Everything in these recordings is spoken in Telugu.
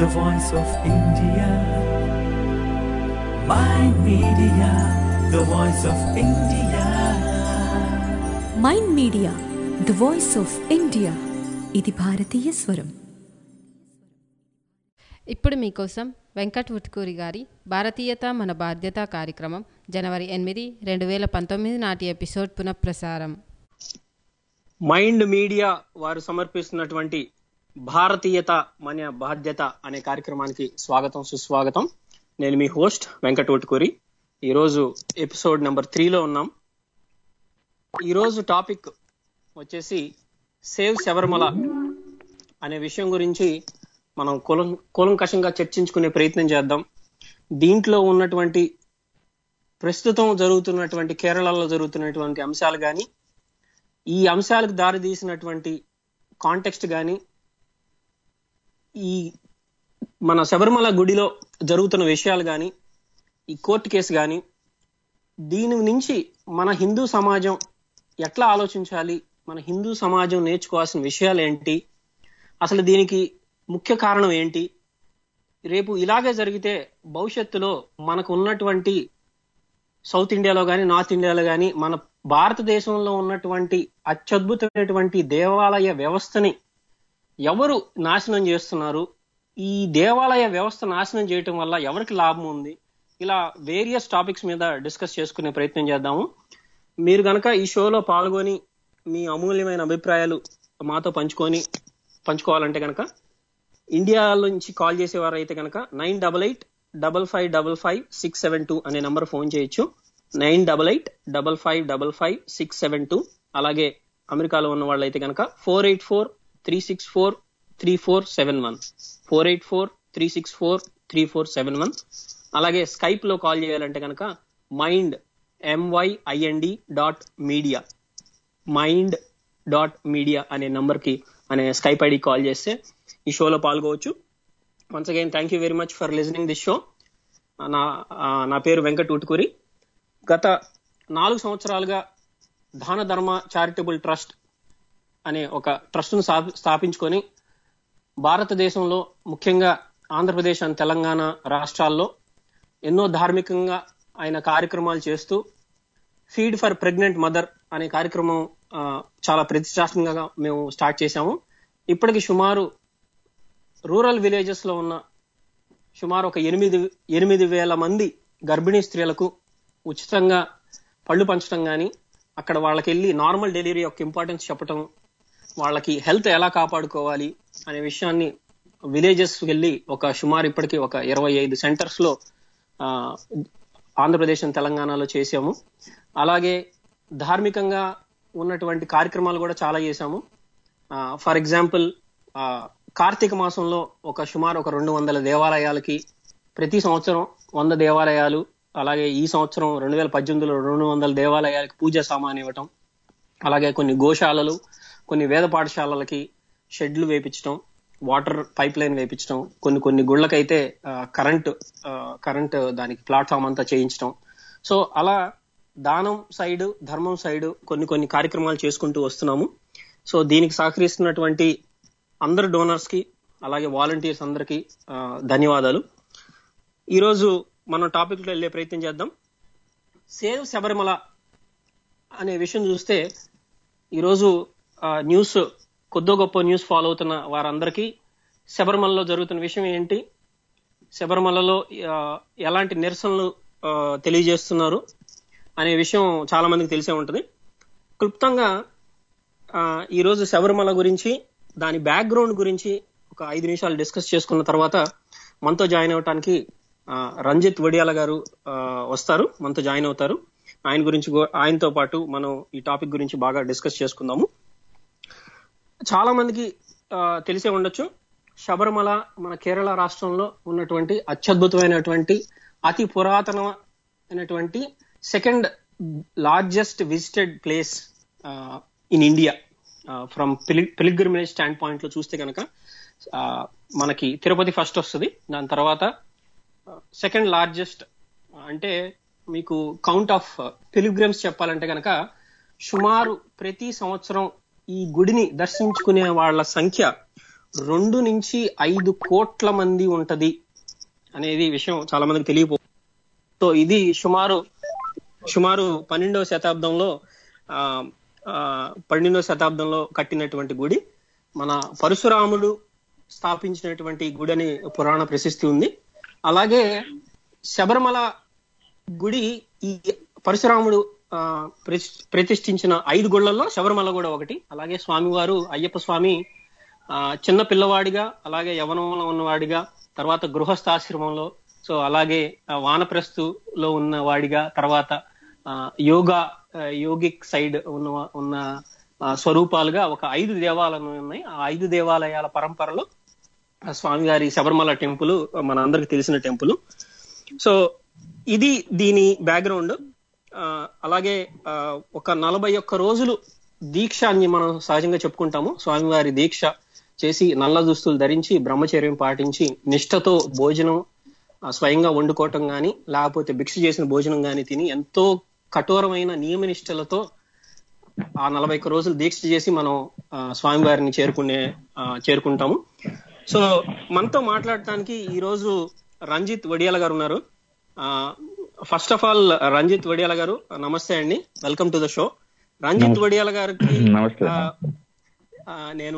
the voice of India. My media, the voice of India. Myind Media the voice of India ఇది భారతీయ స్వరం ఇప్పుడు మీకోసం వెంకట్ ఉట్కూరి గారి భారతీయత మన బాధ్యత కార్యక్రమం జనవరి ఎనిమిది రెండు వేల పంతొమ్మిది నాటి ఎపిసోడ్ పునఃప్రసారం మైండ్ మీడియా వారు సమర్పిస్తున్నటువంటి భారతీయత మన బాధ్యత అనే కార్యక్రమానికి స్వాగతం సుస్వాగతం నేను మీ హోస్ట్ వెంకట ఓటుకూరి ఈరోజు ఎపిసోడ్ నెంబర్ త్రీలో ఉన్నాం ఈరోజు టాపిక్ వచ్చేసి సేవ్ శబరిమల అనే విషయం గురించి మనం కులం కూలంకషంగా చర్చించుకునే ప్రయత్నం చేద్దాం దీంట్లో ఉన్నటువంటి ప్రస్తుతం జరుగుతున్నటువంటి కేరళలో జరుగుతున్నటువంటి అంశాలు కానీ ఈ అంశాలకు దారి తీసినటువంటి కాంటెక్స్ట్ కానీ ఈ మన శబరిమల గుడిలో జరుగుతున్న విషయాలు కానీ ఈ కోర్టు కేసు కానీ దీని నుంచి మన హిందూ సమాజం ఎట్లా ఆలోచించాలి మన హిందూ సమాజం నేర్చుకోవాల్సిన విషయాలు ఏంటి అసలు దీనికి ముఖ్య కారణం ఏంటి రేపు ఇలాగే జరిగితే భవిష్యత్తులో మనకు ఉన్నటువంటి సౌత్ ఇండియాలో కానీ నార్త్ ఇండియాలో కానీ మన భారతదేశంలో ఉన్నటువంటి అత్యద్భుతమైనటువంటి దేవాలయ వ్యవస్థని ఎవరు నాశనం చేస్తున్నారు ఈ దేవాలయ వ్యవస్థ నాశనం చేయటం వల్ల ఎవరికి లాభం ఉంది ఇలా వేరియస్ టాపిక్స్ మీద డిస్కస్ చేసుకునే ప్రయత్నం చేద్దాము మీరు గనక ఈ షోలో పాల్గొని మీ అమూల్యమైన అభిప్రాయాలు మాతో పంచుకొని పంచుకోవాలంటే కనుక ఇండియా నుంచి కాల్ చేసేవారు అయితే కనుక nine double eight double five double five six seven two అనే నంబర్ ఫోన్ చేయొచ్చు nine double eight double five double five six seven two అలాగే అమెరికాలో ఉన్న వాళ్ళు అయితే కనుక four eight four three six four three four seven one four eight four three six four three four seven one అలాగే స్కైప్ లో కాల్ చేయాలంటే కనుక Myind M Y I N D dot Media Myind dot Media అనే నంబర్ కి అనే స్కైప్ ఐడి కాల్ చేస్తే ఈ షోలో పాల్గొవచ్చు once again thank you very much for listening this show నా ఆ, నా పేరు వెంకట్ ఉటుకూరి గత నాలుగు సంవత్సరాలుగా దాన ధర్మ చారిటబుల్ ట్రస్ట్ అనే ఒక ట్రస్ట్ను స్థాపించుకొని భారతదేశంలో ముఖ్యంగా ఆంధ్రప్రదేశ్ అండ్ తెలంగాణ రాష్ట్రాల్లో ఎన్నో ధార్మికంగా ఆయన కార్యక్రమాలు చేస్తూ ఫీడ్ ఫర్ ప్రెగ్నెంట్ మదర్ అనే కార్యక్రమం ఆ, చాలా ప్రతిష్టాత్మకంగా మేము స్టార్ట్ చేశాము ఇప్పటికి సుమారు రూరల్ విలేజెస్ లో ఉన్న సుమారు ఒక ఎనిమిది ఎనిమిది వేల మంది గర్భిణీ స్త్రీలకు ఉచితంగా పళ్ళు పంచడం కానీ అక్కడ వాళ్ళకి వెళ్ళి నార్మల్ డెలివరీ యొక్క ఇంపార్టెన్స్ చెప్పటం వాళ్ళకి హెల్త్ ఎలా కాపాడుకోవాలి అనే విషయాన్ని విలేజెస్ వెళ్ళి ఒక సుమారు ఇప్పటికి ఒక ఇరవై ఐదు సెంటర్స్ లో ఆ, ఆంధ్రప్రదేశ్ and తెలంగాణలో చేసాము అలాగే ధార్మికంగా ఉన్నటువంటి కార్యక్రమాలు కూడా చాలా చేశాము ఫర్ ఎగ్జాంపుల్ కార్తీక మాసంలో ఒక సుమారు ఒక రెండు వందల దేవాలయాలకి ప్రతి సంవత్సరం వంద దేవాలయాలు అలాగే ఈ సంవత్సరం రెండు వేల పద్దెనిమిదిలో రెండు వందల దేవాలయాలకి పూజా సామాన్ ఇవ్వటం అలాగే కొన్ని గోశాలలు కొన్ని వేద పాఠశాలలకి షెడ్లు వేపించడం వాటర్ పైప్ లైన్ వేపించడం కొన్ని కొన్ని గుళ్ళకైతే కరెంట్ కరెంట్ దానికి ప్లాట్ఫామ్ అంతా చేయించడం సో అలా దానం సైడ్ ధర్మం సైడ్ కొన్ని కొన్ని కార్యక్రమాలు చేసుకుంటూ వస్తున్నాము సో దీనికి సహకరిస్తున్నటువంటి అందరు డోనర్స్ కి అలాగే వాలంటీర్స్ అందరికి ఆ, ధన్యవాదాలు ఈరోజు మనం టాపిక్ లో వెళ్ళే ప్రయత్నం చేద్దాం సేవ్ శబరిమల అనే విషయం చూస్తే ఈరోజు ఆ, న్యూస్ కొద్దో గొప్ప న్యూస్ ఫాలో అవుతున్న వారందరికీ శబరిమలలో జరుగుతున్న విషయం ఏంటి శబరిమలలో ఆ, ఎలాంటి నిరసనలు ఆ, తెలియజేస్తున్నారు అనే విషయం చాలా మందికి తెలిసే ఉంటుంది క్లుప్తంగా ఆ, ఈరోజు శబరిమల గురించి దాని బ్యాక్గ్రౌండ్ గురించి ఒక ఐదు నిమిషాలు డిస్కస్ చేసుకున్న తర్వాత మనతో జాయిన్ అవటానికి ఆ, రంజిత్ వడియాల గారు ఆ, వస్తారు మనతో జాయిన్ అవుతారు ఆయన గురించి గూ- ఆయనతో పాటు మనం ఈ టాపిక్ గురించి బాగా డిస్కస్ చేసుకుందాము చాలా మందికి ఆ, తెలిసే ఉండొచ్చు శబరిమల మన కేరళ రాష్ట్రంలో ఉన్నటువంటి అత్యద్భుతమైనటువంటి అతి పురాతనమైనటువంటి second largest visited place in India from pilgrimage stand point లో చూస్తే కనుక మనకి తిరుపతి ఫస్ట్ వస్తుంది దాని తర్వాత సెకండ్ లార్జెస్ట్ అంటే మీకు కౌంట్ ఆఫ్ పిలిగ్రిమ్స్ చెప్పాలంటే కనుక సుమారు ప్రతి సంవత్సరం ఈ గుడిని దర్శించుకునే వాళ్ళ సంఖ్య రెండు నుంచి ఐదు కోట్ల మంది ఉంటది అనేది విషయం చాలా మందికి తెలియపో సో ఇది సుమారు సుమారు పన్నెండవ శతాబ్దంలో ఆ ఆ, పన్నెండవ శతాబ్దంలో కట్టినటువంటి గుడి మన పరశురాముడు స్థాపించినటువంటి గుడి అని పురాణ ప్రశస్తి ఉంది అలాగే శబరిమల గుడి ఈ పరశురాముడు ఆ, ప్రతి- ప్రతిష్ఠించిన ఐదు గుళ్ళల్లో శబరిమల కూడా ఒకటి అలాగే స్వామివారు అయ్యప్ప స్వామి ఆ, చిన్న పిల్లవాడిగా అలాగే యవనంలో ఉన్నవాడిగా తర్వాత గృహస్థాశ్రమంలో సో అలాగే ఆ, వానప్రస్థులో ఉన్న వాడిగా తర్వాత ఆ, యోగా ఆ, యోగిక్ సైడ్ ఉన్న ఉన్న ఆ, స్వరూపాలుగా ఒక ఐదు దేవాలయాలు ఉన్నాయి ఆ ఐదు దేవాలయాల పరంపరలో ఆ స్వామివారి శబరిమల టెంపుల్ మన అందరికి తెలిసిన టెంపుల్ సో ఇది దీని బ్యాక్గ్రౌండ్ అలాగే ఆ, ఒక నలభై ఒక్క రోజులు దీక్ష అని మనం సహజంగా చెప్పుకుంటాము స్వామివారి దీక్ష చేసి నల్ల దుస్తులు ధరించి బ్రహ్మచర్యం పాటించి నిష్ఠతో భోజనం ఆ, స్వయంగా వండుకోవటం గాని లేకపోతే భిక్ష చేసిన భోజనం గాని తిని ఎంతో కఠోరమైన నియమ నిష్టలతో ఆ నలభై ఒక్క రోజులు దీక్ష చేసి మనం ఆ, స్వామివారిని చేరుకునే ఆ, చేరుకుంటాము సో మనతో మాట్లాడటానికి ఈ రోజు రంజిత్ వడియాల గారు ఉన్నారు first of all Ranjith Vadiyala గారు నమస్తే అండి welcome to the show Ranjith Vadiyala గారికి నమస్తే. ఆ, ఆ, నేను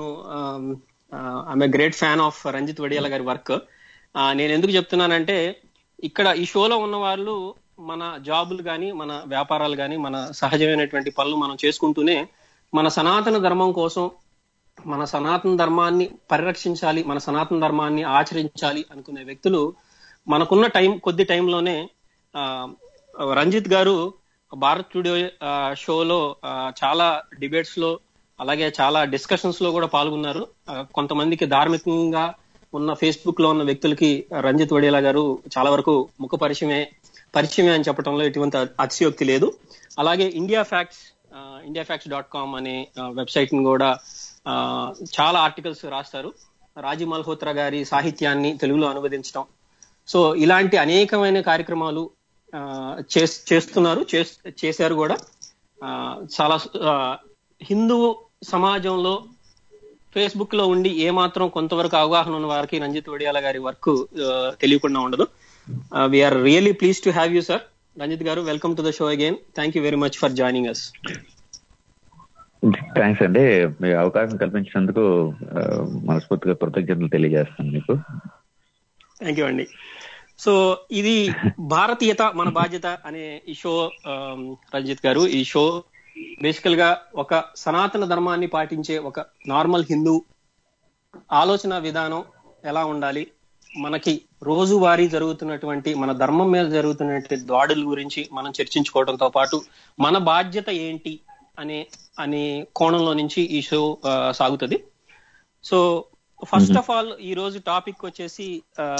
I'm a great fan of Ranjith Vadiyala గారి వర్క్ నేను ఎందుకు చెప్తున్నానంటే ఇక్కడ ఈ షోలో ఉన్న వాళ్ళు మన జాబులు కానీ మన వ్యాపారాలు కానీ మన సహజమైనటువంటి పనులు మనం చేసుకుంటూనే మన సనాతన ధర్మం కోసం మన సనాతన ధర్మాన్ని పరిరక్షించాలి మన సనాతన ధర్మాన్ని ఆచరించాలి అనుకునే వ్యక్తులు మనకున్న టైం కొద్ది టైంలోనే ఆ, రంజిత్ గారు భారత్ టుడే ఆ, షోలో ఆ, చాలా డిబేట్స్ లో అలాగే చాలా డిస్కషన్స్ లో కూడా పాల్గొన్నారు ఆ, కొంతమందికి ధార్మికంగా ఉన్న ఫేస్బుక్ లో ఉన్న వ్యక్తులకి రంజిత్ వడేలా గారు చాలా వరకు ముఖ పరిచయమే పరిచయమే అని చెప్పడంలో ఎటువంటి అతిశయోక్తి లేదు అలాగే India facts India facts dot com అనే వెబ్సైట్ ని కూడా ఆ, చాలా ఆర్టికల్స్ రాస్తారు రాజీ మల్హోత్రా గారి సాహిత్యాన్ని తెలుగులో అనువదించడం సో ఇలాంటి అనేకమైన కార్యక్రమాలు ఆ, చేస్- చేస్తున్నారు చేస్- చేశారు కూడా ఆ, చాలా ఆ, హిందూ సమాజంలో ఫేస్బుక్ లో ఉండి ఏ మాత్రం కొంతవరకు అవగాహన ఉన్న వారికి రంజిత్ వడియాల గారి వర్క్ తెలియకుండా ఉండదు we are really please to have you sir Ranjith గారు welcome to the show again thank you very much for joining us thanks అండి మీ అవకాశం కల్పించినందుకు ఆ, మనస్ఫూర్తిగా కృతజ్ఞతలు తెలియజేస్తాను మీకు థ్యాంక్ యూ అండి సో ఇది భారతీయత మన బాధ్యత అనే ఈ షో ఆమ్, రంజిత్ గారు ఈ షో బేసికల్ గా ఒక సనాతన ధర్మాన్ని పాటించే ఒక నార్మల్ హిందూ ఆలోచన విధానం ఎలా ఉండాలి మనకి రోజువారీ జరుగుతున్నటువంటి మన ధర్మం మీద జరుగుతున్నటువంటి దాడుల గురించి మనం చర్చించుకోవడంతో పాటు మన బాధ్యత ఏంటి అనే అనే కోణంలో నుంచి ఈ షో ఆ, సాగుతుంది సో ఫస్ట్ ఆఫ్ ఆల్ ఈ రోజు టాపిక్ వచ్చేసి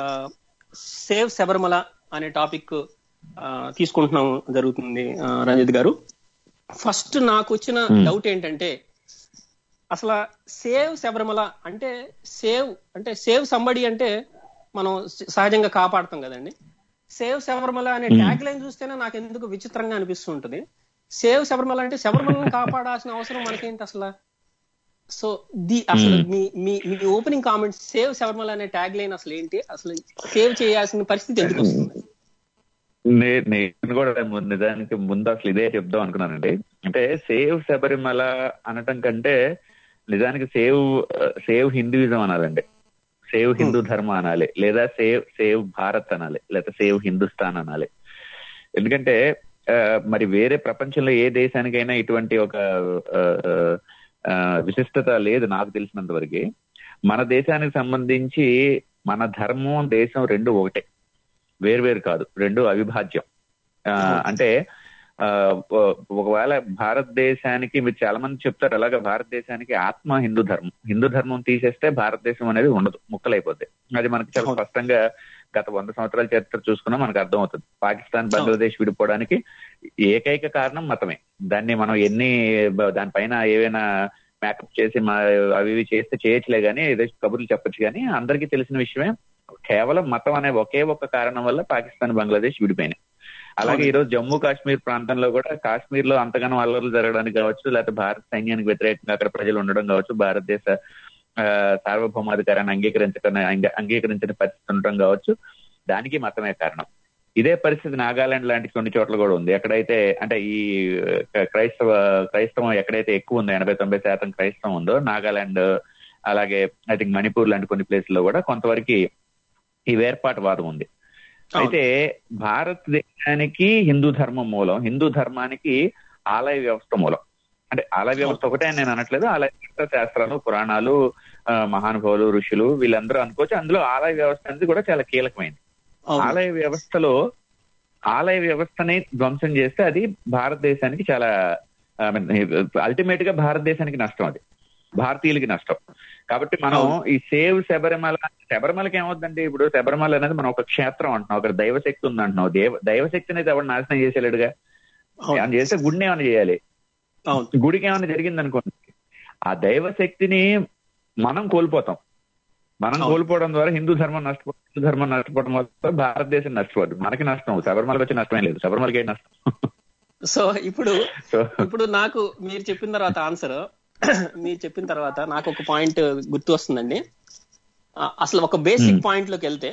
సేవ్ శబరిమల అనే టాపిక్ తీసుకుంటున్నాం జరుగుతుంది ఆ, రంజిత్ గారు ఫస్ట్ నాకు వచ్చిన డౌట్ ఏంటంటే అసలు సేవ్ శబరిమల అంటే సేవ్ అంటే సేవ్ సంబడి అంటే మనం స- సహజంగా కాపాడతాం కదండి సేవ్ శబరిమల అనే ట్యాగ్ లైన్ చూస్తేనే నాకు ఎందుకు విచిత్రంగా అనిపిస్తుంటది సేవ్ శబరిమల అంటే శబరిమలను కాపాడాల్సిన అవసరం మనకేంటి అసలు సో ది అసలు మీ మీ మీ ఓపెనింగ్ కామెంట్ సేవ్ శబరిమల అనే ట్యాగ్ లైన్ అసలు ఏంటి అసలు సేవ్ చేయాల్సిన పరిస్థితి ఎందుకు వస్తుంది నే- నేను కూడా ము- నిజానికి ముందు అసలు ఇదే చెప్దాం అనుకున్నానండి అంటే సేవ్ శబరిమల అనటం కంటే నిజానికి సేవ్ సేవ్ హిందూయిజం అనాలండి సేవ్ హిందూ ధర్మ అనాలి లేదా సేవ్ సేవ్ భారత్ అనాలి లేదా సేవ్ హిందుస్థాన్ అనాలి ఎందుకంటే ఆ, మరి వేరే ప్రపంచంలో ఏ దేశానికైనా ఇటువంటి ఒక ఆ, ఆ, విశిష్టత లేదు నాకు తెలిసినంత వరకు మన దేశానికి సంబంధించి మన ధర్మం దేశం రెండు ఒకటే వేర్వేరు కాదు రెండు అవిభాజ్యం ఆ, అంటే ఆ, ఒ- ఒకవేళ భారతదేశానికి మీరు చాలా మంది చెప్తారు అలాగే భారతదేశానికి ఆత్మ హిందూ ధర్మం హిందూ ధర్మం తీసేస్తే భారతదేశం అనేది ఉండదు ముక్కలైపోద్ది అది మనకి చాలా అవును. స్పష్టంగా గత వంద సంవత్సరాల చరిత్ర చూసుకున్నా మనకు అర్థం అవుతుంది పాకిస్తాన్ బంగ్లాదేశ్ విడిపోవడానికి ఏకైక కారణం మతమే దాన్ని మనం ఎన్ని బ- దానిపైన ఏవైనా మేకప్ చేసి మా అవి ఇవి చేస్తే చేయొచ్చులే గానీ ఏదో కబుర్లు చెప్పొచ్చు కానీ అందరికీ తెలిసిన విషయమే కేవలం మతం అనే ఒకే ఒక్క కారణం వల్ల పాకిస్తాన్ బంగ్లాదేశ్ విడిపోయినాయి అలాగే అవును. ఈ రోజు జమ్మూ కాశ్మీర్ ప్రాంతంలో కూడా కాశ్మీర్ లో అంతగానో అల్లర్లు జరగడానికి కావచ్చు లేకపోతే భారత సైన్యానికి వ్యతిరేకంగా అక్కడ ప్రజలు ఉండడం కావచ్చు భారతదేశ ఆ, సార్వభౌమాధికారాన్ని అంగీకరించడం అంగ- అంగీకరించిన పరిస్థితి ఉండటం కావచ్చు దానికి మతమే కారణం ఇదే పరిస్థితి నాగాలాండ్ లాంటి కొన్ని చోట్ల కూడా ఉంది ఎక్కడైతే అంటే ఈ ఆ, క్రైస్తవ క్రైస్తవం ఎక్కడైతే ఎక్కువ ఉందో ఎనభై తొంభై శాతం క్రైస్తవం ఉందో నాగాలాండ్ అలాగే ఐ థింక్ మణిపూర్ లాంటి కొన్ని ప్లేసుల్లో కూడా కొంతవరకు ఈ వేర్పాటువాదం ఉంది అయితే భారతదేశానికి హిందూ ధర్మం మూలం హిందూ ధర్మానికి ఆలయ వ్యవస్థ మూలం అంటే ఆలయ వ్యవస్థ ఒకటే అని నేను అనట్లేదు ఆలయ వ్యవస్థ శాస్త్రాలు పురాణాలు ఆ, మహానుభావులు ఋషులు వీళ్ళందరూ అనుకోవచ్చు అందులో ఆలయ వ్యవస్థ అనేది కూడా చాలా కీలకమైంది అవును ఆలయ వ్యవస్థలో ఆలయ వ్యవస్థని ధ్వంసం చేస్తే అది భారతదేశానికి చాలా అల్టిమేట్ గా భారతదేశానికి నష్టం అది భారతీయులకి నష్టం కాబట్టి మనం ఈ సేవ్ శబరిమల శబరిమలకి ఏమవుతుందంటే ఇప్పుడు శబరిమల అనేది మనం ఒక క్షేత్రం అంటున్నాం ఒక దైవశక్తి ఉంది అంటున్నాం దేవ దైవశక్తి అనేది ఎవరు నాశనం చేసేలేడుగా అవును. ఏమైనా చేస్తే గుడిని ఏమైనా చేయాలి అవును గుడికి ఏమైనా జరిగింది అనుకోండి ఆ దైవశక్తిని మనం కోల్పోతాం మనం అవును. కోల్పోవడం ద్వారా హిందూ ధర్మం నష్టపోతుంది హిందూ ధర్మం నష్టపోవడం వల్ల భారతదేశం నష్టపోదు మనకి నష్టం శబరిమలకి వచ్చి నష్టమే లేదు శబరిమలకి ఏం నష్టం సో ఇప్పుడు సో ఇప్పుడు నాకు మీరు చెప్పిన తర్వాత ఆన్సర్ మీరు చెప్పిన తర్వాత నాకు ఒక పాయింట్ గుర్తు వస్తుందండి ఆ, అసలు ఒక బేసిక్ పాయింట్ లోకి వెళ్తే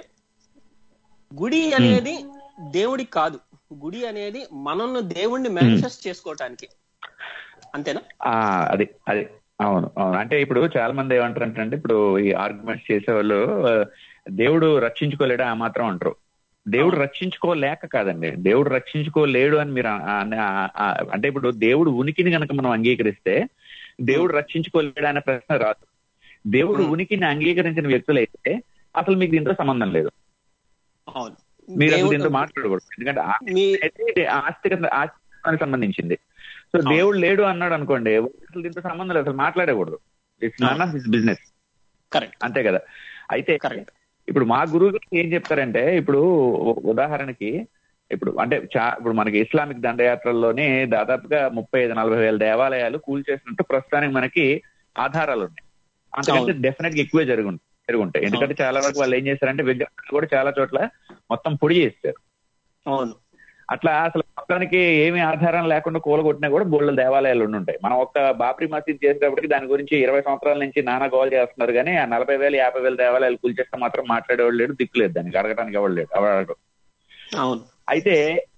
గుడి అనేది దేవుడికి కాదు గుడి అనేది మనల్ని దేవుణ్ణి మేనిఫెస్ట్ చేసుకోవటానికి అంతేనా ఆ అది అది అవును అవును అంటే ఇప్పుడు చాలా మంది ఏమంటారు అంటే ఇప్పుడు ఈ ఆర్గ్యుమెంట్స్ చేసేవాళ్ళు ఆ, దేవుడు రక్షించుకోలేడా ఆ మాత్రం అంటారు దేవుడు రక్షించుకోలేక కాదండి దేవుడు రక్షించుకోలేడు అని మీరు ఆ- ఆ- ఆ- అంటే ఇప్పుడు దేవుడు ఉనికిని కనుక మనం అంగీకరిస్తే దేవుడు రక్షించుకోలేడు అనే ప్రశ్న రాదు దేవుడు ఉనికిని అంగీకరించిన వ్యక్తులైతే అసలు మీకు దీంతో సంబంధం లేదు అవును మీరు అసలు దేవుడు- దీంతో మాట్లాడకూడదు ఎందుకంటే ఆ- మీ అయితే ఆస్తిక ఆస్తికానికి సంబంధించింది సో అవును. దేవుడు లేడు అన్నాడు అనుకోండి అసలు దీంతో సంబంధం లేదు అసలు మాట్లాడకూడదు it's none of his business correct అంతే కదా అయితే కరెక్ట్ ఇప్పుడు మా గురువు గారు ఏం చెప్తారంటే ఇప్పుడు ఉ- ఉదాహరణకి ఇప్పుడు అంటే చా ఇప్పుడు మనకి ఇస్లామిక్ దండయాత్రల్లోనే దాదాపుగా ముప్పై ఐదు నలభై వేల దేవాలయాలు కూల్చేసినట్టు ప్రస్తుతానికి మనకి ఆధారాలు ఉన్నాయి అంతకంటే అవును. డెఫినెట్ గా ఎక్కువే జరుగుంటాయి జరుగుంటాయి ఎందుకంటే చాలా వరకు వాళ్ళు ఏం చేశారంటే విగ్రహాలు కూడా చాలా చోట్ల మొత్తం పొడి చేస్తారు అవును అట్లా అసలు మొత్తానికి ఏమి ఆధారం లేకుండా కూలగొట్టినా కూడా బోళ్ళ దేవాలయాలు ఉండి ఉంటాయి మనం ఒక్క బాబ్రీ మసీద్ చేసేటప్పటికి దాని గురించి ఇరవై సంవత్సరాల నుంచి నానా గోల్ చేస్తున్నారు కానీ ఆ నలభై వేలు యాభై వేల దేవాలయాలు కూల్చేస్తే మాత్రం మాట్లాడేవాళ్ళు లేడు దిక్కు లేదు దానికి అడగడానికి ఎవరు లేడు ఎవరు అడగడు అవును అయితే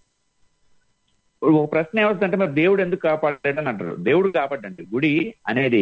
ఇప్పుడు ఒక ప్రశ్న ఏమవుతుందంటే మరి దేవుడు ఎందుకు కాపాడాడు అని అంటారు దేవుడు కాపాడండి గుడి అనేది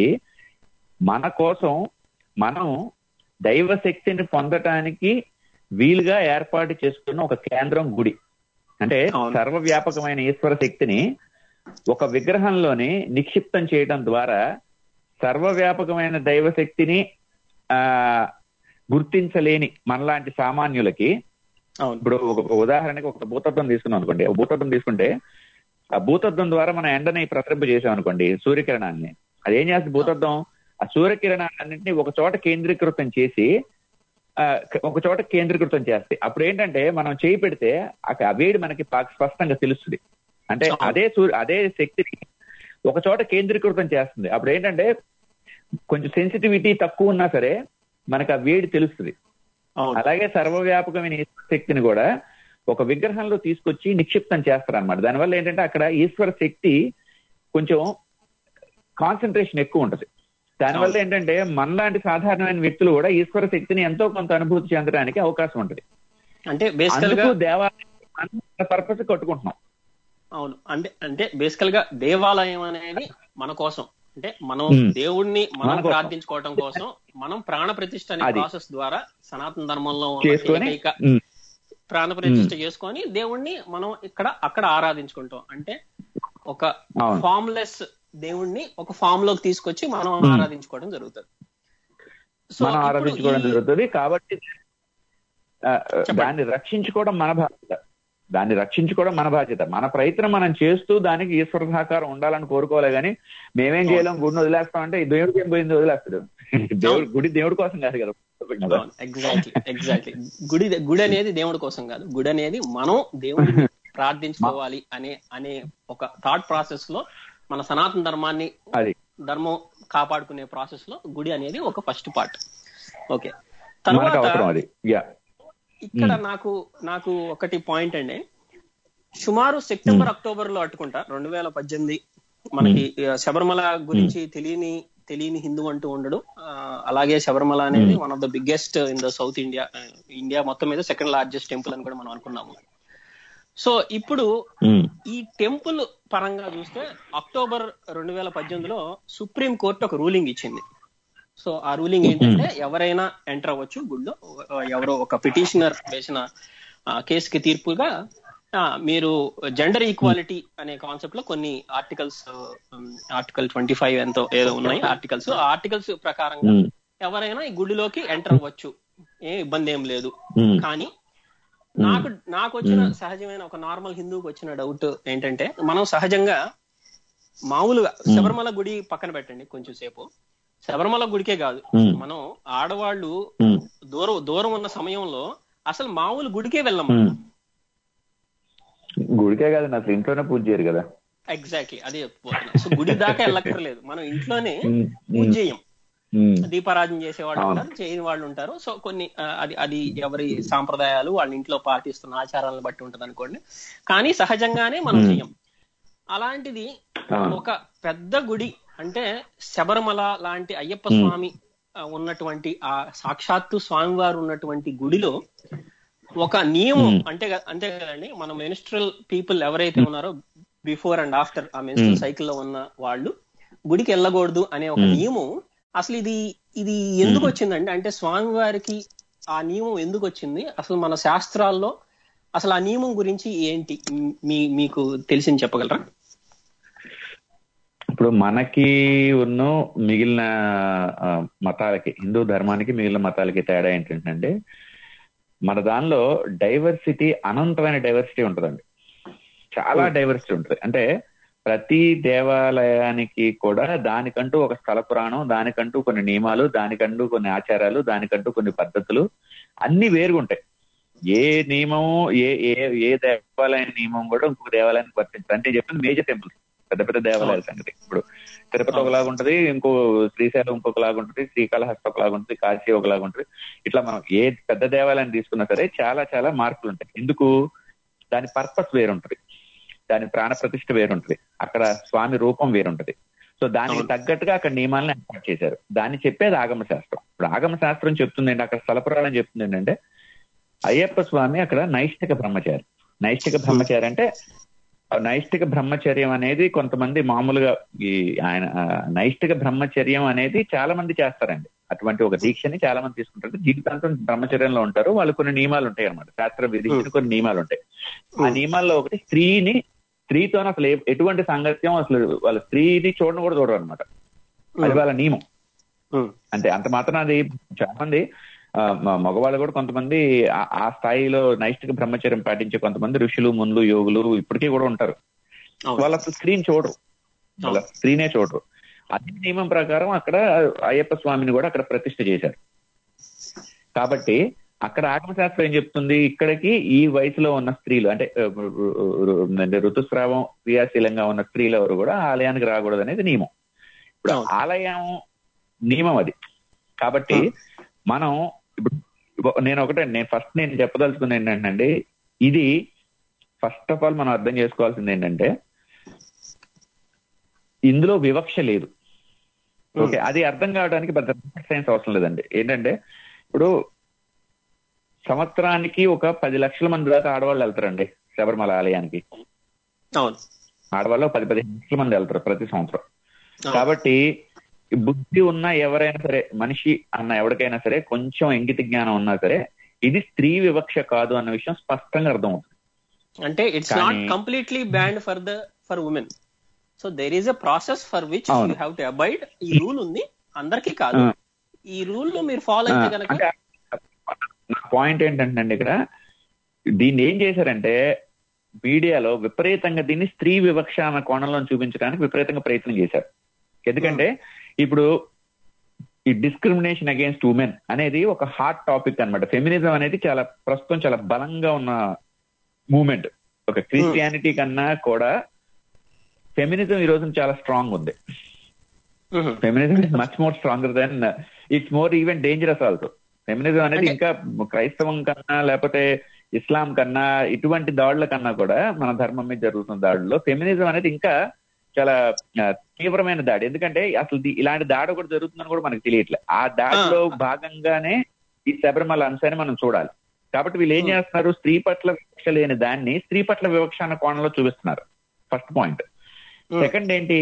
మన కోసం మనం దైవ శక్తిని పొందటానికి వీలుగా ఏర్పాటు చేసుకున్న ఒక కేంద్రం గుడి అంటే అవును. సర్వవ్యాపకమైన ఈశ్వర శక్తిని ఒక విగ్రహంలోనే నిక్షిప్తం చేయడం ద్వారా సర్వవ్యాపకమైన దైవ శక్తిని ఆ గుర్తించలేని మనలాంటి సామాన్యులకి అవును ఇప్పుడు ఒక ఒక ఉదాహరణకి ఒక భూతత్వం తీసుకున్నాం అనుకోండి ఒక భూతత్వం తీసుకుంటే ఆ భూతత్వం ద్వారా మనం ఎండని ప్రసరింప చేసాం అనుకోండి సూర్యకిరణాన్ని అది ఏం చేస్తుంది భూతత్వం ఆ సూర్యకిరణాలన్నింటినీ ఒక చోట కేంద్రీకృతం చేసి ఆ, ఒక చోట కేంద్రీకృతం చేస్తాయి అప్పుడు ఏంటంటే మనం చేయి పెడితే ఆ ఆ వేడి మనకి పా- స్పష్టంగా తెలుస్తుంది అంటే అవును. అదే సూర్య అదే శక్తిని ఒక చోట కేంద్రీకృతం చేస్తుంది అప్పుడు ఏంటంటే కొంచెం సెన్సిటివిటీ తక్కువ ఉన్నా సరే మనకు ఆ వేడి తెలుస్తుంది అవును అలాగే సర్వవ్యాపకమైన ఈశ్వర శక్తిని కూడా ఒక విగ్రహంలో తీసుకొచ్చి నిక్షిప్తం చేస్తారు అనమాట దానివల్ల ఏంటంటే అక్కడ ఈశ్వర శక్తి కొంచెం కాన్సన్ట్రేషన్ ఎక్కువ ఉంటుంది దానివల్ల ఏంటంటే మనలాంటి సాధారణమైన వ్యక్తులు కూడా ఈశ్వర శక్తిని ఎంతో కొంత అనుభూతి చెందడానికి అవకాశం ఉంటుంది అంటే బేసికల్ గా అందుకు దేవాలయం పర్పస్ కట్టుకుంటున్నాం అవును అంటే అంటే బేసికల్ గా దేవాలయం అనేది మన కోసం అంటే మనం Hmm. దేవుణ్ణి మనం మన కోసం. ప్రార్థించుకోవటం కోసం మనం ప్రాణ ప్రతిష్ఠ అనే అది. ప్రాసెస్ ద్వారా సనాతన ధర్మంలో ఉన్న చేసుకొని ఏకైక ఉమ్, ప్రాణ ప్రతిష్ఠ చేసుకొని దేవుణ్ణి మనం ఇక్కడ అక్కడ ఆరాధించుకుంటాం అంటే ఒక అవును. ఫామ్లెస్ దేవుణ్ణి ఒక ఫామ్ లోకి తీసుకొచ్చి మనం Hmm. ఆరాధించుకోవడం జరుగుతుంది సో మనం ఇప్పుడు ఆరాధించుకోవడం ఈ- జరుగుతుంది కాబట్టి ఆ, చెప్పండి. దాన్ని రక్షించుకోవడం మన బాధ్యత దాన్ని రక్షించుకోవడం మన బాధ్యత మన ప్రయత్నం మనం చేస్తూ దానికి ఈశ్వర సహకారం ఉండాలని కోరుకోలే గానీ మేమేం చేయలేం గుడిని వదిలేస్తాం అంటే ఈ దేవుడికి ఏం పోయింది వదిలేస్తాడు దేవుడు గుడి దేవుడి కోసం కాదు కదా ఎగ్జాక్ట్లీ ఎగ్జాక్ట్లీ గుడి గుడి అనేది దేవుడి కోసం కాదు గుడి అనేది మనం దేవుడిని ప్రార్థించుకోవాలి అనే అనే ఒక థాట్ ప్రాసెస్ లో మన సనాతన ధర్మాన్ని అది ధర్మం కాపాడుకునే ప్రాసెస్ లో గుడి అనేది ఒక ఫస్ట్ పార్ట్ ఓకే మనకు అవసరం తర్వాత అది యా ఇక్కడ నాకు నాకు ఒకటి పాయింట్ అండి సుమారు సెప్టెంబర్ అక్టోబర్ లో అట్టుకుంటా రెండు వేల పద్దెనిమిది మనకి ఆ, శబరిమల గురించి తెలియని తెలియని హిందూ అంటూ ఉండడు ఆ, అలాగే శబరిమల అనేది one of the biggest in the South India India మొత్తం మీద సెకండ్ లార్జెస్ట్ టెంపుల్ అని కూడా మనం అనుకున్నాము సో ఇప్పుడు ఉమ్, ఈ టెంపుల్ పరంగా చూస్తే అక్టోబర్ రెండు వేల పద్దెనిమిదిలో సుప్రీం కోర్టు ఒక రూలింగ్ ఇచ్చింది సో ఆ రూలింగ్ ఏంటంటే ఎవరైనా ఎంటర్ అవ్వచ్చు గుడిలో ఎవరో ఒక పిటిషనర్ వేసిన ఆ, కేసుకి తీర్పుగా ఆ, మీరు జెండర్ ఈక్వాలిటీ అనే కాన్సెప్ట్ లో కొన్ని ఆర్టికల్స్ ఆర్టికల్ ట్వంటీ ఫైవ్ ఎంతో ఏదో ఉన్నాయి ఆర్టికల్స్ ఆ ఆర్టికల్స్ ప్రకారంగా ఉమ్, ఎవరైనా ఈ గుడిలోకి ఎంటర్ అవ్వచ్చు ఏ ఇబ్బంది ఏం లేదు ఉమ్, కానీ నాకు నాకు వచ్చిన సహజమైన ఒక నార్మల్ హిందూకి వచ్చిన డౌట్ ఏంటంటే మనం సహజంగా మామూలుగా శబరిమల గుడి పక్కన పెట్టండి కొంచెం సేపు శబరిమల గుడికే కాదు ఉమ్, మనం ఆడవాళ్ళు ఉమ్, దూరం దూరం ఉన్న సమయంలో అసలు మామూలు గుడికే వెళ్ళం మనం. ఉమ్. గుడికే కాదు అసలు ఇంట్లోనే పూజ చేయరు కదా ఎగ్జాక్ట్లీ అదే చెప్పుకోతున్నా సో గుడి దాకా వెళ్ళక్కర్లేదు మనం ఇంట్లోనే ఉమ్, పూజ ఉమ్, చేయం ఉమ్, దీపారాధన చేసే వాళ్ళు అవును. ఉంటారు చేయని వాళ్ళు ఉంటారు సో కొన్ని ఆ, అది అది ఎవరి సాంప్రదాయాలు వాళ్ళ ఇంట్లో పాటిస్తున్న ఆచారాలను బట్టి ఉంటది అనుకోండి కానీ సహజంగానే మనం Hmm. చెయ్యం అలాంటిది అవును. ఒక పెద్ద గుడి అంటే శబరిమల లాంటి అయ్యప్ప Hmm. స్వామి ఆ, ఉన్నటువంటి ఆ సాక్షాత్తు స్వామివారు ఉన్నటువంటి గుడిలో ఒక నియమం Hmm. అంటే క- అంతే కదండి మన మెనిస్ట్రల్ పీపుల్ ఎవరైతే ఉన్నారో బిఫోర్ అండ్ ఆఫ్టర్ ఆ మెనిస్ట్రల్ Hmm. సైకిల్ లో ఉన్న వాళ్ళు గుడికి వెళ్ళకూడదు అనే ఒక Hmm. నియమం అసలు ఇది ఇది ఎందుకు వచ్చిందండి అంటే స్వామివారికి ఆ నియమం ఎందుకు వచ్చింది అసలు మన శాస్త్రాల్లో అసలు ఆ నియమం గురించి ఏంటి మీ మీకు తెలిసింది చెప్పగలరా ఇప్పుడు మనకి ఉన్న మిగిలిన ఆ, మతాలకి హిందూ ధర్మానికి మిగిలిన మతాలకి తేడా ఏంటంటే మన దానిలో డైవర్సిటీ అనంతమైన డైవర్సిటీ ఉంటుందండి చాలా డైవర్సిటీ ఉంటుంది అంటే ప్రతి దేవాలయానికి కూడా దానికంటూ ఒక స్థల పురాణం దానికంటూ కొన్ని నియమాలు దానికంటూ కొన్ని ఆచారాలు దానికంటూ కొన్ని పద్ధతులు అన్ని వేరుగా ఉంటాయి ఏ నియమము ఏ ఏ ఏ దేవాలయ నియమం కూడా ఇంకొక దేవాలయానికి వర్తించదు అంటే నేను చెప్పింది మేజర్ టెంపుల్స్ పెద్ద పెద్ద దేవాలయాల సంగతి ఇప్పుడు తిరుపతి ఒకలాగా ఉంటది ఇంకో శ్రీశైలం ఇంకొకలాగా ఉంటుంది శ్రీకాళహస్తి ఒకలాగా ఉంటుంది కాశీ ఒకలాగా ఉంటుంది ఇట్లా మనం ఏ పెద్ద దేవాలయం తీసుకున్నా సరే చాలా చాలా మార్పులు ఉంటాయి ఎందుకు దాని పర్పస్ వేరుంటది దాని ప్రాణ ప్రతిష్ఠ వేరుంటది అక్కడ స్వామి రూపం వేరుంటది సో దానికి అవును. తగ్గట్టుగా అక్కడ నియమాలను ఏర్పాటు చేశారు దాన్ని చెప్పేది ఆగమ శాస్త్రం ఇప్పుడు ఆగమ శాస్త్రం చెప్తుంది ఏంటి అక్కడ స్థలపురాణం చెప్తుంది ఏంటంటే అయ్యప్ప స్వామి అక్కడ నైష్ఠిక బ్రహ్మచారి నైష్ఠిక బ్రహ్మచారి అంటే ఆ నైష్ఠిక బ్రహ్మచర్యం అనేది కొంతమంది మామూలుగా ఈ ఆయన ఆ, నైష్ఠిక బ్రహ్మచర్యం అనేది చాలా మంది చేస్తారండి అటువంటి ఒక దీక్షని చాలా మంది తీసుకుంటారు జీవితాంతం బ్రహ్మచర్యంలో ఉంటారు వాళ్ళు కొన్ని నియమాలు ఉంటాయి అనమాట శాస్త్ర విధించిన కొన్ని నియమాలు ఉంటాయి ఆ నియమాల్లో ఒకటి స్త్రీని స్త్రీతో అసలు ఏ- ఎటువంటి సాంగత్యం అసలు వాళ్ళ స్త్రీని చూడడం కూడా చూడరు అనమాట అది వాళ్ళ నియమం Hmm. అంటే అంత మాత్రం అది చాలా మంది ఆ, మ- మగవాళ్ళు కూడా కొంతమంది ఆ- ఆ స్థాయిలో నైష్ఠిక బ్రహ్మచర్యం పాటించే కొంతమంది ఋషులు మునులు యోగులు ఇప్పటికీ కూడా ఉంటారు అవును. వాళ్ళు అసలు స్త్రీని చూడరు వాళ్ళ స్త్రీనే చూడరు అదే నియమం ప్రకారం అక్కడ అయ్యప్ప స్వామిని కూడా అక్కడ ప్రతిష్ఠ చేశారు కాబట్టి అక్కడ ఆగమశాస్త్రం ఏం చెప్తుంది ఇక్కడికి ఈ వయసులో ఉన్న స్త్రీలు అంటే ఆ, అంటే ఋతుస్రావం క్రియాశీలంగా ఉన్న స్త్రీలు ఎవరు కూడా ఆలయానికి రాకూడదు అనేది నియమం ఇప్పుడు అవును. ఆలయం నియమం అది కాబట్టి మనం ఇప్పుడు ఇప్పు- నేను ఒకటే నేను ఫస్ట్ నేను చెప్పదలుచుకుంది ఏంటంటే ఇది ఫస్ట్ ఆఫ్ ఆల్ మనం అర్థం చేసుకోవాల్సింది ఏంటంటే ఇందులో వివక్ష లేదు ఓకే అది అర్థం కావడానికి పెద్ద సైన్స్ అవసరం లేదండి ఏంటంటే ఇప్పుడు సంవత్సరానికి ఒక పది లక్షల మంది దాకా ఆడవాళ్ళు వెళ్తారండి శబరిమల ఆలయానికి అవును ఆడవాళ్ళు పది పదిహేను లక్షల మంది వెళ్తారు ప్రతి సంవత్సరం అవును. కాబట్టి ఈ బుద్ధి ఉన్న ఎవరైనా సరే మనిషి అన్న ఎవరికైనా సరే కొంచెం ఇంగిత జ్ఞానం ఉన్నా సరే ఇది స్త్రీ వివక్ష కాదు అన్న విషయం స్పష్టంగా అర్థమవుతుంది అంటే ఇట్స్ నాట్ కానీ- completely banned for the for women so there is a process for which అవును. యూ హ్యావ్ టు అబైడ్ ఈ రూల్ ఉంది అందరికీ కాదు ఆ. ఈ రూల్ లో మీరు ఫాలో అయితే కనుక అంటే నా పాయింట్ ఏంటంటే ఇక్కడ దీన్ని ఏం చేశారంటే మీడియాలో విపరీతంగా దీన్ని స్త్రీ వివక్ష అన్న కోణంలో చూపించడానికి విపరీతంగా ప్రయత్నం చేశారు ఎందుకంటే ఇప్పుడు ఈ డిస్క్రిమినేషన్ అగేన్స్ట్ ఉమెన్ అనేది ఒక హాట్ టాపిక్ అన్నమాట ఫెమినిజం అనేది చాలా ప్రస్తుతం చాలా బలంగా ఉన్న మూమెంట్ ఒక క్రిస్టియానిటీ కన్నా కూడా ఫెమినిజం ఈ రోజున చాలా స్ట్రాంగ్ ఉంది hmm. Feminism is much more stronger than it's more even dangerous also feminism అనేది అంటే- ఇంకా క్రైస్తవం కన్నా లేకపోతే ఇస్లాం కన్నా ఇటువంటి దాడుల కన్నా కూడా మన ధర్మం మీద జరుగుతున్న దాడుల్లో ఫెమినిజం అనేది ఇంకా చాలా ఆ, తీవ్రమైన దాడి ఎందుకంటే అసలు ది- ఇలాంటి దాడి కూడా జరుగుతుందని కూడా మనకు తెలియట్లే ఆ దాడిలో భాగంగానే ఈ శబరిమల అంశాన్ని మనం చూడాలి కాబట్టి వీళ్ళు ఏం చేస్తున్నారు స్త్రీ పట్ల వివక్ష లేని దాన్ని స్త్రీ పట్ల వివక్ష అన్న కోణంలో చూపిస్తున్నారు ఫస్ట్ పాయింట్ Hmm. సెకండ్ ఏంటి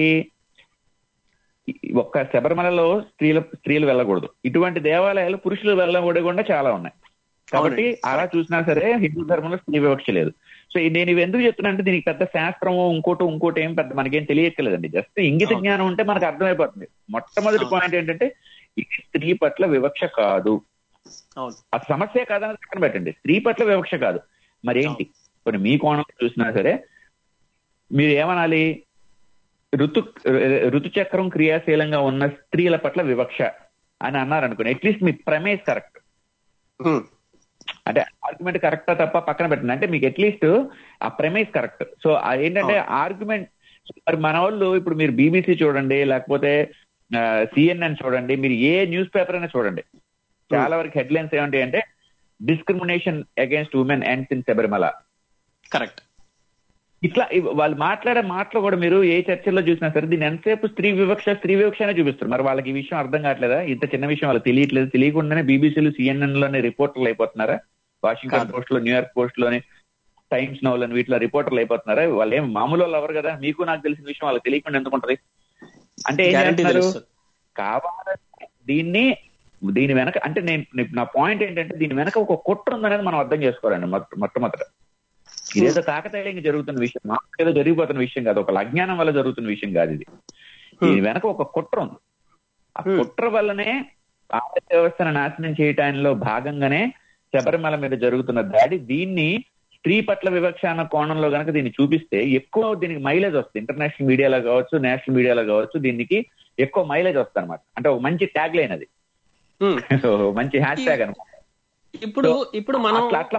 ఈ ఒక్క శబరిమలలో స్త్రీల స్త్రీలు వెళ్ళకూడదు ఇటువంటి దేవాలయాలు పురుషులు వెళ్ళకూడకుండా చాలా ఉన్నాయి కాబట్టి అవునండి. అలా చూసినా సరే హిందూ ధర్మంలో స్త్రీ వివక్ష లేదు సో ఇది నేను ఇవి ఎందుకు చెప్తున్నా అంటే దీనికి పెద్ద శాస్త్రము ఇంకోటి ఇంకోటి ఏం పెద్ద మనకేం తెలియక్కర్లేదండి జస్ట్ ఇంగిత అవును. జ్ఞానం ఉంటే మనకు అర్థమైపోతుంది మొట్టమొదటి అవును. పాయింట్ ఏంటంటే ఇది స్త్రీ పట్ల వివక్ష కాదు అవును ఆ సమస్య కాదని పక్కన పెట్టండి స్త్రీ పట్ల వివక్ష కాదు మరి ఏంటి కొన్ని మీ కోణం చూసినా సరే మీరు ఏమనాలి ఋతు ఋతుచక్రం క్రియాశీలంగా ఉన్న స్త్రీల పట్ల వివక్ష అని అన్నారు అనుకోండి అట్లీస్ట్ మీ ప్రమేస్ కరెక్ట్ Hmm. అంటే ఆర్గ్యుమెంట్ కరెక్టా తప్ప పక్కన పెట్టండి అంటే మీకు అట్లీస్ట్ ఆ ప్రెమైస్ కరెక్ట్ సో ఏంటంటే ఆర్గ్యుమెంట్ మరి మన వాళ్ళు ఇప్పుడు మీరు బీబీసీ చూడండి లేకపోతే సిఎన్ఎన్ చూడండి మీరు ఏ న్యూస్ పేపర్ అయినా చూడండి చాలా వరకు హెడ్లైన్స్ ఏమంటాయి అంటే discrimination against women ends in Sabarimala correct ఇట్లా ఇవ్- వాళ్ళు మాట్లాడే మాటలు కూడా మీరు ఏ చర్చల్లో చూసినా సరే దీన్ని ఎంతసేపు స్త్రీ వివక్ష స్త్రీ వివక్ష అనే చూపిస్తారు మరి వాళ్ళకి ఈ విషయం అర్థం కావట్లేదా ఇంత చిన్న విషయం వాళ్ళకి తెలియట్లేదు తెలియకుండానే బీబీసీలు సిఎన్ఎన్ లోనే రిపోర్టర్లు అయిపోతున్నారా వాషింగ్టన్ కాదు. పోస్ట్ లో న్యూయార్క్ పోస్ట్ లోని టైమ్స్ నోలని వీటిలో రిపోర్టర్లు అయిపోతున్నారా వాళ్ళు ఏం మామూలు వాళ్ళు ఎవరు కదా మీకు నాకు తెలిసిన విషయం వాళ్ళకి తెలియకుండా ఎందుకు ఉంటది అంటే ఏం గ్యారంటీ చేస్తున్నారు తెలుస్తుంది కావాలని దీన్ని దీని వెనక అంటే నేను నేను- నా పాయింట్ ఏంటంటే దీని వెనక ఒక కుట్ర ఉందనేది మనం అర్థం చేసుకోవాలండి మొట్ట- మొట్టమొదట ఇదేదో కాకతాళీయంగా జరుగుతున్న విషయం మాకు ఏదో జరిగిపోతున్న విషయం కాదు ఒక అజ్ఞానం వల్ల జరుగుతున్న విషయం కాదు ఇది దీని వెనక ఒక కుట్ర ఉంది ఆ Hmm. కుట్ర వల్లనే ఆర్థిక వ్యవస్థను నాశనం చేయటానిలో భాగంగానే శబరిమల మీద జరుగుతున్న దాడి దీన్ని స్త్రీ పట్ల వివక్ష అన్న కోణంలో గనక దీన్ని చూపిస్తే ఎక్కువ దీనికి మైలేజ్ వస్తుంది ఇంటర్నేషనల్ మీడియాలో కావచ్చు నేషనల్ మీడియాలో కావచ్చు దీనికి ఎక్కువ మైలేజ్ వస్తుంది అనమాట అంటే ఒక మంచి ట్యాగ్ లైన్ అది Hmm. సో మంచి హ్యాష్ ట్యాగ్ అనమాట ఇప్పుడు ఇప్పుడు మనం అట్లా అట్లా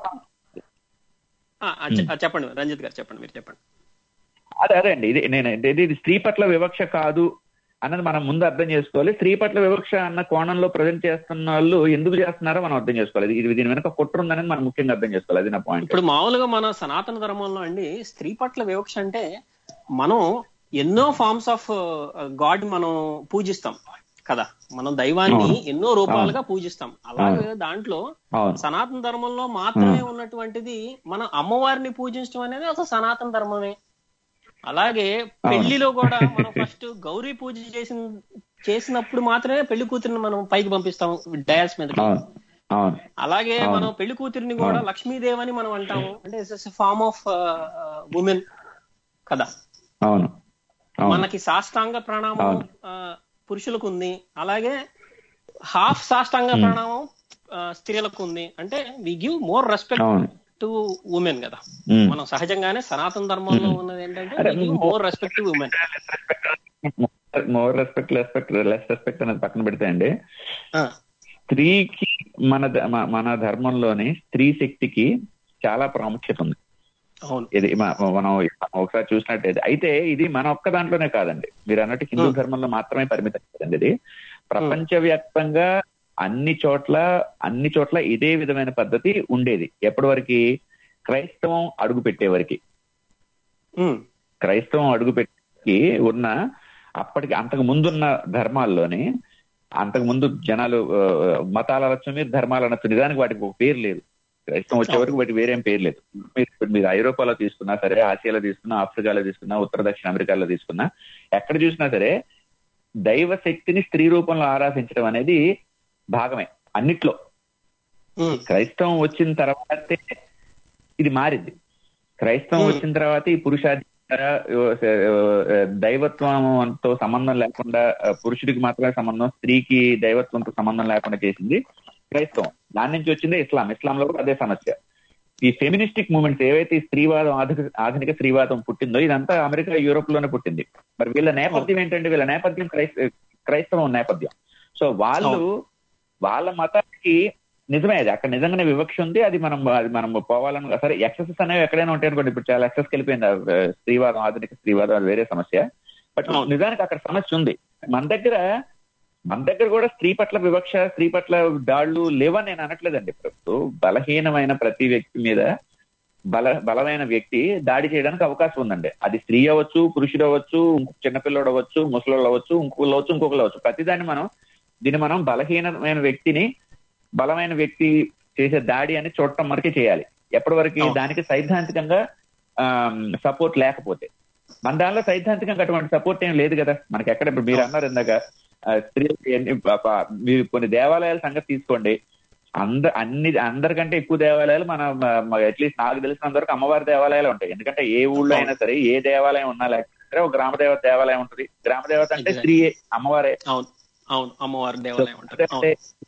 ఆ, ఆ, చె- ఆ, చెప్పండి రంజిత్ గారు చెప్పండి మీరు చెప్పండి అదే అదే అండి ఇది నేను ఇది ఇది స్త్రీ పట్ల వివక్ష కాదు అన్నది మనం ముందు అర్థం చేసుకోవాలి స్త్రీ పట్ల వివక్ష అన్న కోణంలో ప్రజెంట్ చేస్తున్న వాళ్ళు ఎందుకు చేస్తున్నారో మనం అర్థం చేసుకోవాలి ఇది- ఇది దీని వెనక కుట్ర ఉందనేది మనం ముఖ్యంగా అర్థం చేసుకోవాలి అది నా పాయింట్ ఇప్పుడు మామూలుగా మన సనాతన ధర్మంలో అండి స్త్రీ పట్ల వివక్ష అంటే మనం ఎన్నో ఫార్మ్స్ ఆఫ్ గాడ్ మనం పూజిస్తాం కదా మనం దైవాన్ని అవును. ఎన్నో రూపాలుగా పూజిస్తాం అలాగే దాంట్లో అవును సనాతన ధర్మంలో మాత్రమే ఉన్నటువంటిది మనం అమ్మవారిని పూజించడం అనేది ఒక సనాతన ధర్మమే అలాగే పెళ్లిలో కూడా మనం ఫస్ట్ గౌరీ పూజ చేసిన చేసినప్పుడు మాత్రమే పెళ్లి కూతురిని మనం పైకి పంపిస్తాం డయాస్ మీద అవును అవును అలాగే అవును. మనం పెళ్లి కూతురిని కూడా లక్ష్మీదేవి అని మనం అంటాము అంటే ఫార్మ్ ఆఫ్ ఉమెన్ కదా అవును అవును మనకి సాష్టాంగ ప్రణామం అవును. ఆ, పురుషులకు ఉంది అలాగే హాఫ్ సాష్టాంగ ప్రణామం ఆ, స్త్రీలకు ఉంది అంటే వి గివ్ మోర్ రెస్పెక్ట్ అవును టు ఉమెన్ కదా ఉమ్. మనం సహజంగానే సనాతన ధర్మంలో ఉన్నది ఏంటంటే అరే, more respect to women more respect respect less respect అనేది పక్కన పెడితే అండి స్త్రీకి మన ద- మ- మన ధర్మంలోని స్త్రీ శక్తికి చాలా ప్రాముఖ్యత ఉంది అవును ఇది మ- మనం ఒకసారి చూసినట్టయితే అయితే ఇది మన ఒక్క దాంట్లోనే కాదండి మీరు అన్నట్టు హిందూ Hmm. ధర్మంలో మాత్రమే పరిమితం కాదండి ఇది ప్రపంచవ్యాప్తంగా అన్ని చోట్ల అన్ని చోట్ల ఇదే విధమైన పద్ధతి ఉండేది ఎప్పటి వరకు క్రైస్తవం అడుగు పెట్టే వరకు ఉమ్, క్రైస్తవం అడుగు పెట్టి ఉన్న అప్పటికి అంతకు ముందున్న ధర్మాల్లోని అంతకు ముందు జనాలు ఆ, మతాలు అనొచ్చు మీరు ధర్మాలు అనొచ్చు నిజానికి వాటికి ఒక పేరు లేదు క్రైస్తవం వచ్చే వరకు వాటికి వేరేం పేరు లేదు మీరు ఇప్పుడు మీరు ఐరోపాలో తీసుకున్నా సరే ఆసియాలో తీసుకున్నా ఆఫ్రికాలో తీసుకున్నా ఉత్తర దక్షిణ అమెరికాలో తీసుకున్నా ఎక్కడ చూసినా సరే దైవ శక్తిని స్త్రీ రూపంలో ఆరాధించడం అనేది భాగమే అన్నిట్లో ఉమ్, క్రైస్తవం వచ్చిన తర్వాతే ఇది మారింది క్రైస్తవం Hmm. వచ్చిన తర్వాత ఈ పురుషాధికార ఆ, దైవత్వంతో సంబంధం లేకుండా ఆ, పురుషుడికి మాత్రమే సంబంధం స్త్రీకి దైవత్వంతో సంబంధం లేకుండా చేసింది క్రైస్తవం దాని నుంచి వచ్చిందే ఇస్లాం ఇస్లాంలో కూడా అదే సమస్య ఈ ఫెమినిస్టిక్ మూమెంట్స్ ఏవైతే ఈ స్త్రీవాదం ఆధునిక ఆధునిక స్త్రీవాదం పుట్టిందో ఇదంతా అమెరికా యూరోప్ లోనే పుట్టింది మరి వీళ్ళ నేపథ్యం ఏంటంటే వీళ్ళ నేపథ్యం క్రైస్త క్రైస్తవం నేపథ్యం సో వాళ్ళు వాళ్ళ మతానికి నిజమే అది అక్కడ నిజంగానే వివక్ష ఉంది అది మనం అది మనం పోవాలని సరే ఎక్సెసెస్ అనేవి ఎక్కడైనా ఉంటాయి అనుకోండి ఇప్పుడు చాలా ఎక్సెస్ వెళ్ళిపోయింది ఆ, స్త్రీవాదం ఆధునిక స్త్రీవాదం అది వేరే సమస్య బట్ అవును. నిజానికి అక్కడ సమస్య ఉంది మన దగ్గర మన దగ్గర కూడా స్త్రీ పట్ల వివక్ష స్త్రీ పట్ల దాడులు లేవని నేను అనట్లేదండి ఇప్పుడు బలహీనమైన ప్రతి వ్యక్తి మీద బల బలమైన వ్యక్తి దాడి చేయడానికి అవకాశం ఉందండి అది స్త్రీ అవ్వచ్చు పురుషుడు అవ్వచ్చు ఇంకొక చిన్నపిల్లడు అవ్వచ్చు ముసలోళ్ళు అవ్వచ్చు ఇంకొకళ్ళు అవ్వచ్చు ఇంకొకరు అవ్వచ్చు ప్రతిదాన్ని మనం దీన్ని మనం బలహీనమైన వ్యక్తిని బలమైన వ్యక్తి చేసే దాడి అని చూడటం వరకే చేయాలి ఎప్పటి వరకు అవును. దానికి సైద్ధాంతికంగా సపోర్ట్ లేకపోతే మన దానిలో సైద్ధాంతికంగా అటువంటి సపోర్ట్ ఏం లేదు కదా మనకి ఎక్కడ ఇప్పుడు మీరు అన్నారు ఇందాక ఆ, స్త్రీలకి ఎన్ని ప- ప- మీరు కొన్ని దేవాలయాల సంగతి తీసుకోండి అంద అన్ని అందరికంటే ఎక్కువ దేవాలయాలు మన అట్లీస్ట్ నాకు తెలిసినంత వరకు అమ్మవారి దేవాలయాలు ఉంటాయి ఎందుకంటే ఏ ఊళ్ళో అయినా సరే ఏ దేవాలయం ఉన్నా లేకపోతే సరే ఒక గ్రామ దేవత దేవాలయం ఉంటుంది గ్రామ దేవత అంటే Exactly. స్త్రీయే అమ్మవారే అవును అవును అమ్మవారి దేవాలయం ఉంటుంది అంటే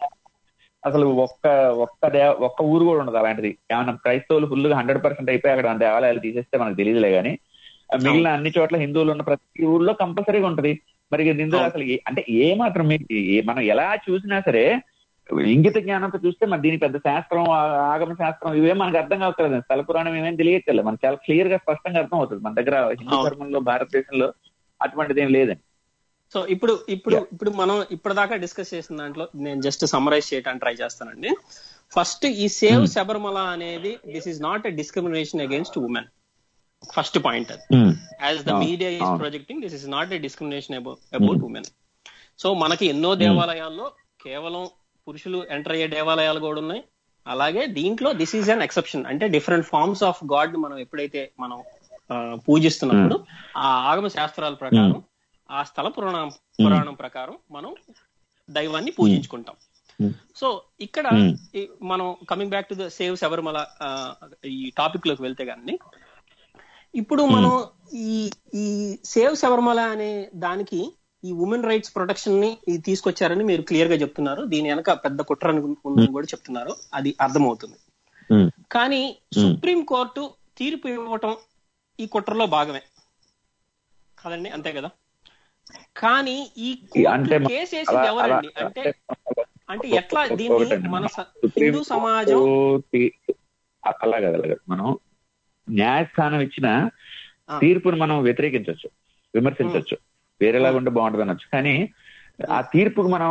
అసలు ఒక్క ఒక్క దేవ ఒక్క ఊరు కూడా ఉండదు అలాంటిది ఏమన్నా క్రైస్తవులు ఫుల్ గా హండ్రెడ్ పర్సెంట్ అయిపోయి అక్కడ ఆ దేవాలయాలు తీసేస్తే మనకు తెలియదులే గానీ ఆ మిగిలిన అన్ని చోట్ల హిందువులు ఉన్న ప్రతి ఊర్లో కంపల్సరీగా ఉంటది మరి ఇది ఇందులో అవును. అసలు ఏ- అంటే ఏ మాత్రం మీకు ఏ- మనం ఎలా చూసినా సరే ఇంగిత జ్ఞానంతో చూస్తే మరి దీని పెద్ద శాస్త్రం ఆ- ఆగమ శాస్త్రం ఇవేం మనకు అర్థం కావట్లేదు స్థల పురాణం ఏమేం తెలియట్లేదు మనకు చాలా క్లియర్ గా స్పష్టంగా అర్థం అవుతుంది మన దగ్గర హిందూ అవును. ధర్మంలో భారతదేశంలో అటువంటిది ఏం లేదండి సో ఇప్పుడు ఇప్పుడు ఇప్పుడు మనం ఇప్పటిదాకా డిస్కస్ చేసిన దాంట్లో నేను జస్ట్ సమరైజ్ చేయడానికి ట్రై చేస్తానండి ఫస్ట్ ఈ సేవ్ శబరిమల అనేది this is not a discrimination against women first point అది యాజ్ ద అవును, మీడియా ఈస్ అవును. Projecting this is not a discrimination about women so మనకి ఎన్నో దేవాలయాల్లో కేవలం పురుషులు ఎంటర్ అయ్యే దేవాలయాలు కూడా ఉన్నాయి అలాగే దీంట్లో దిస్ ఈజ్ అన్ ఎక్సెప్షన్ అంటే డిఫరెంట్ ఫార్మ్స్ ఆఫ్ గాడ్ మనం ఎప్పుడైతే మనం ఆ, పూజిస్తున్నప్పుడు ఆ ఆగమ శాస్త్రాల ప్రకారం ఆ స్థల పురాణం పురాణం ప్రకారం మనం దైవాన్ని పూజించుకుంటాం Hmm. సో ఇక్కడ Hmm. ఈ- మనం coming back to the save Sabarimala ఆ, ఈ టాపిక్ లోకి వెళ్తే కానీ ఇప్పుడు మనం ఈ ఈ సేవ్ శబరిమల అనే దానికి ఈ ఉమెన్ రైట్స్ ప్రొటెక్షన్ ని ఈ తీసుకొచ్చారని మీరు క్లియర్ గా చెప్తున్నారు దీని వెనక పెద్ద కుట్ర అని ఉందని కూడా చెప్తున్నారు అది అర్థమవుతుంది కానీ సుప్రీం కోర్టు తీర్పు ఇవ్వటం ఈ కుట్రలో భాగమే కదండి అంతే కదా కానీ ఈ కోర్టు అంటే కేసు వేసింది అలా- ఎవరండి అలా- అంటే అంటే ఎట్లా దీన్ని ఒకటండి, మన మనం స- సుప్రీం హిందూ సమాజం కోర్టు తీ- అలాగే అలాగే మనం న్యాయస్థానం ఇచ్చిన ఆ. తీర్పును మనం వ్యతిరేకించవచ్చు విమర్శించవచ్చు వేరేలాగా ఉంటే బాగుంటుంది అనొచ్చు కానీ ఆ తీర్పుకు మనం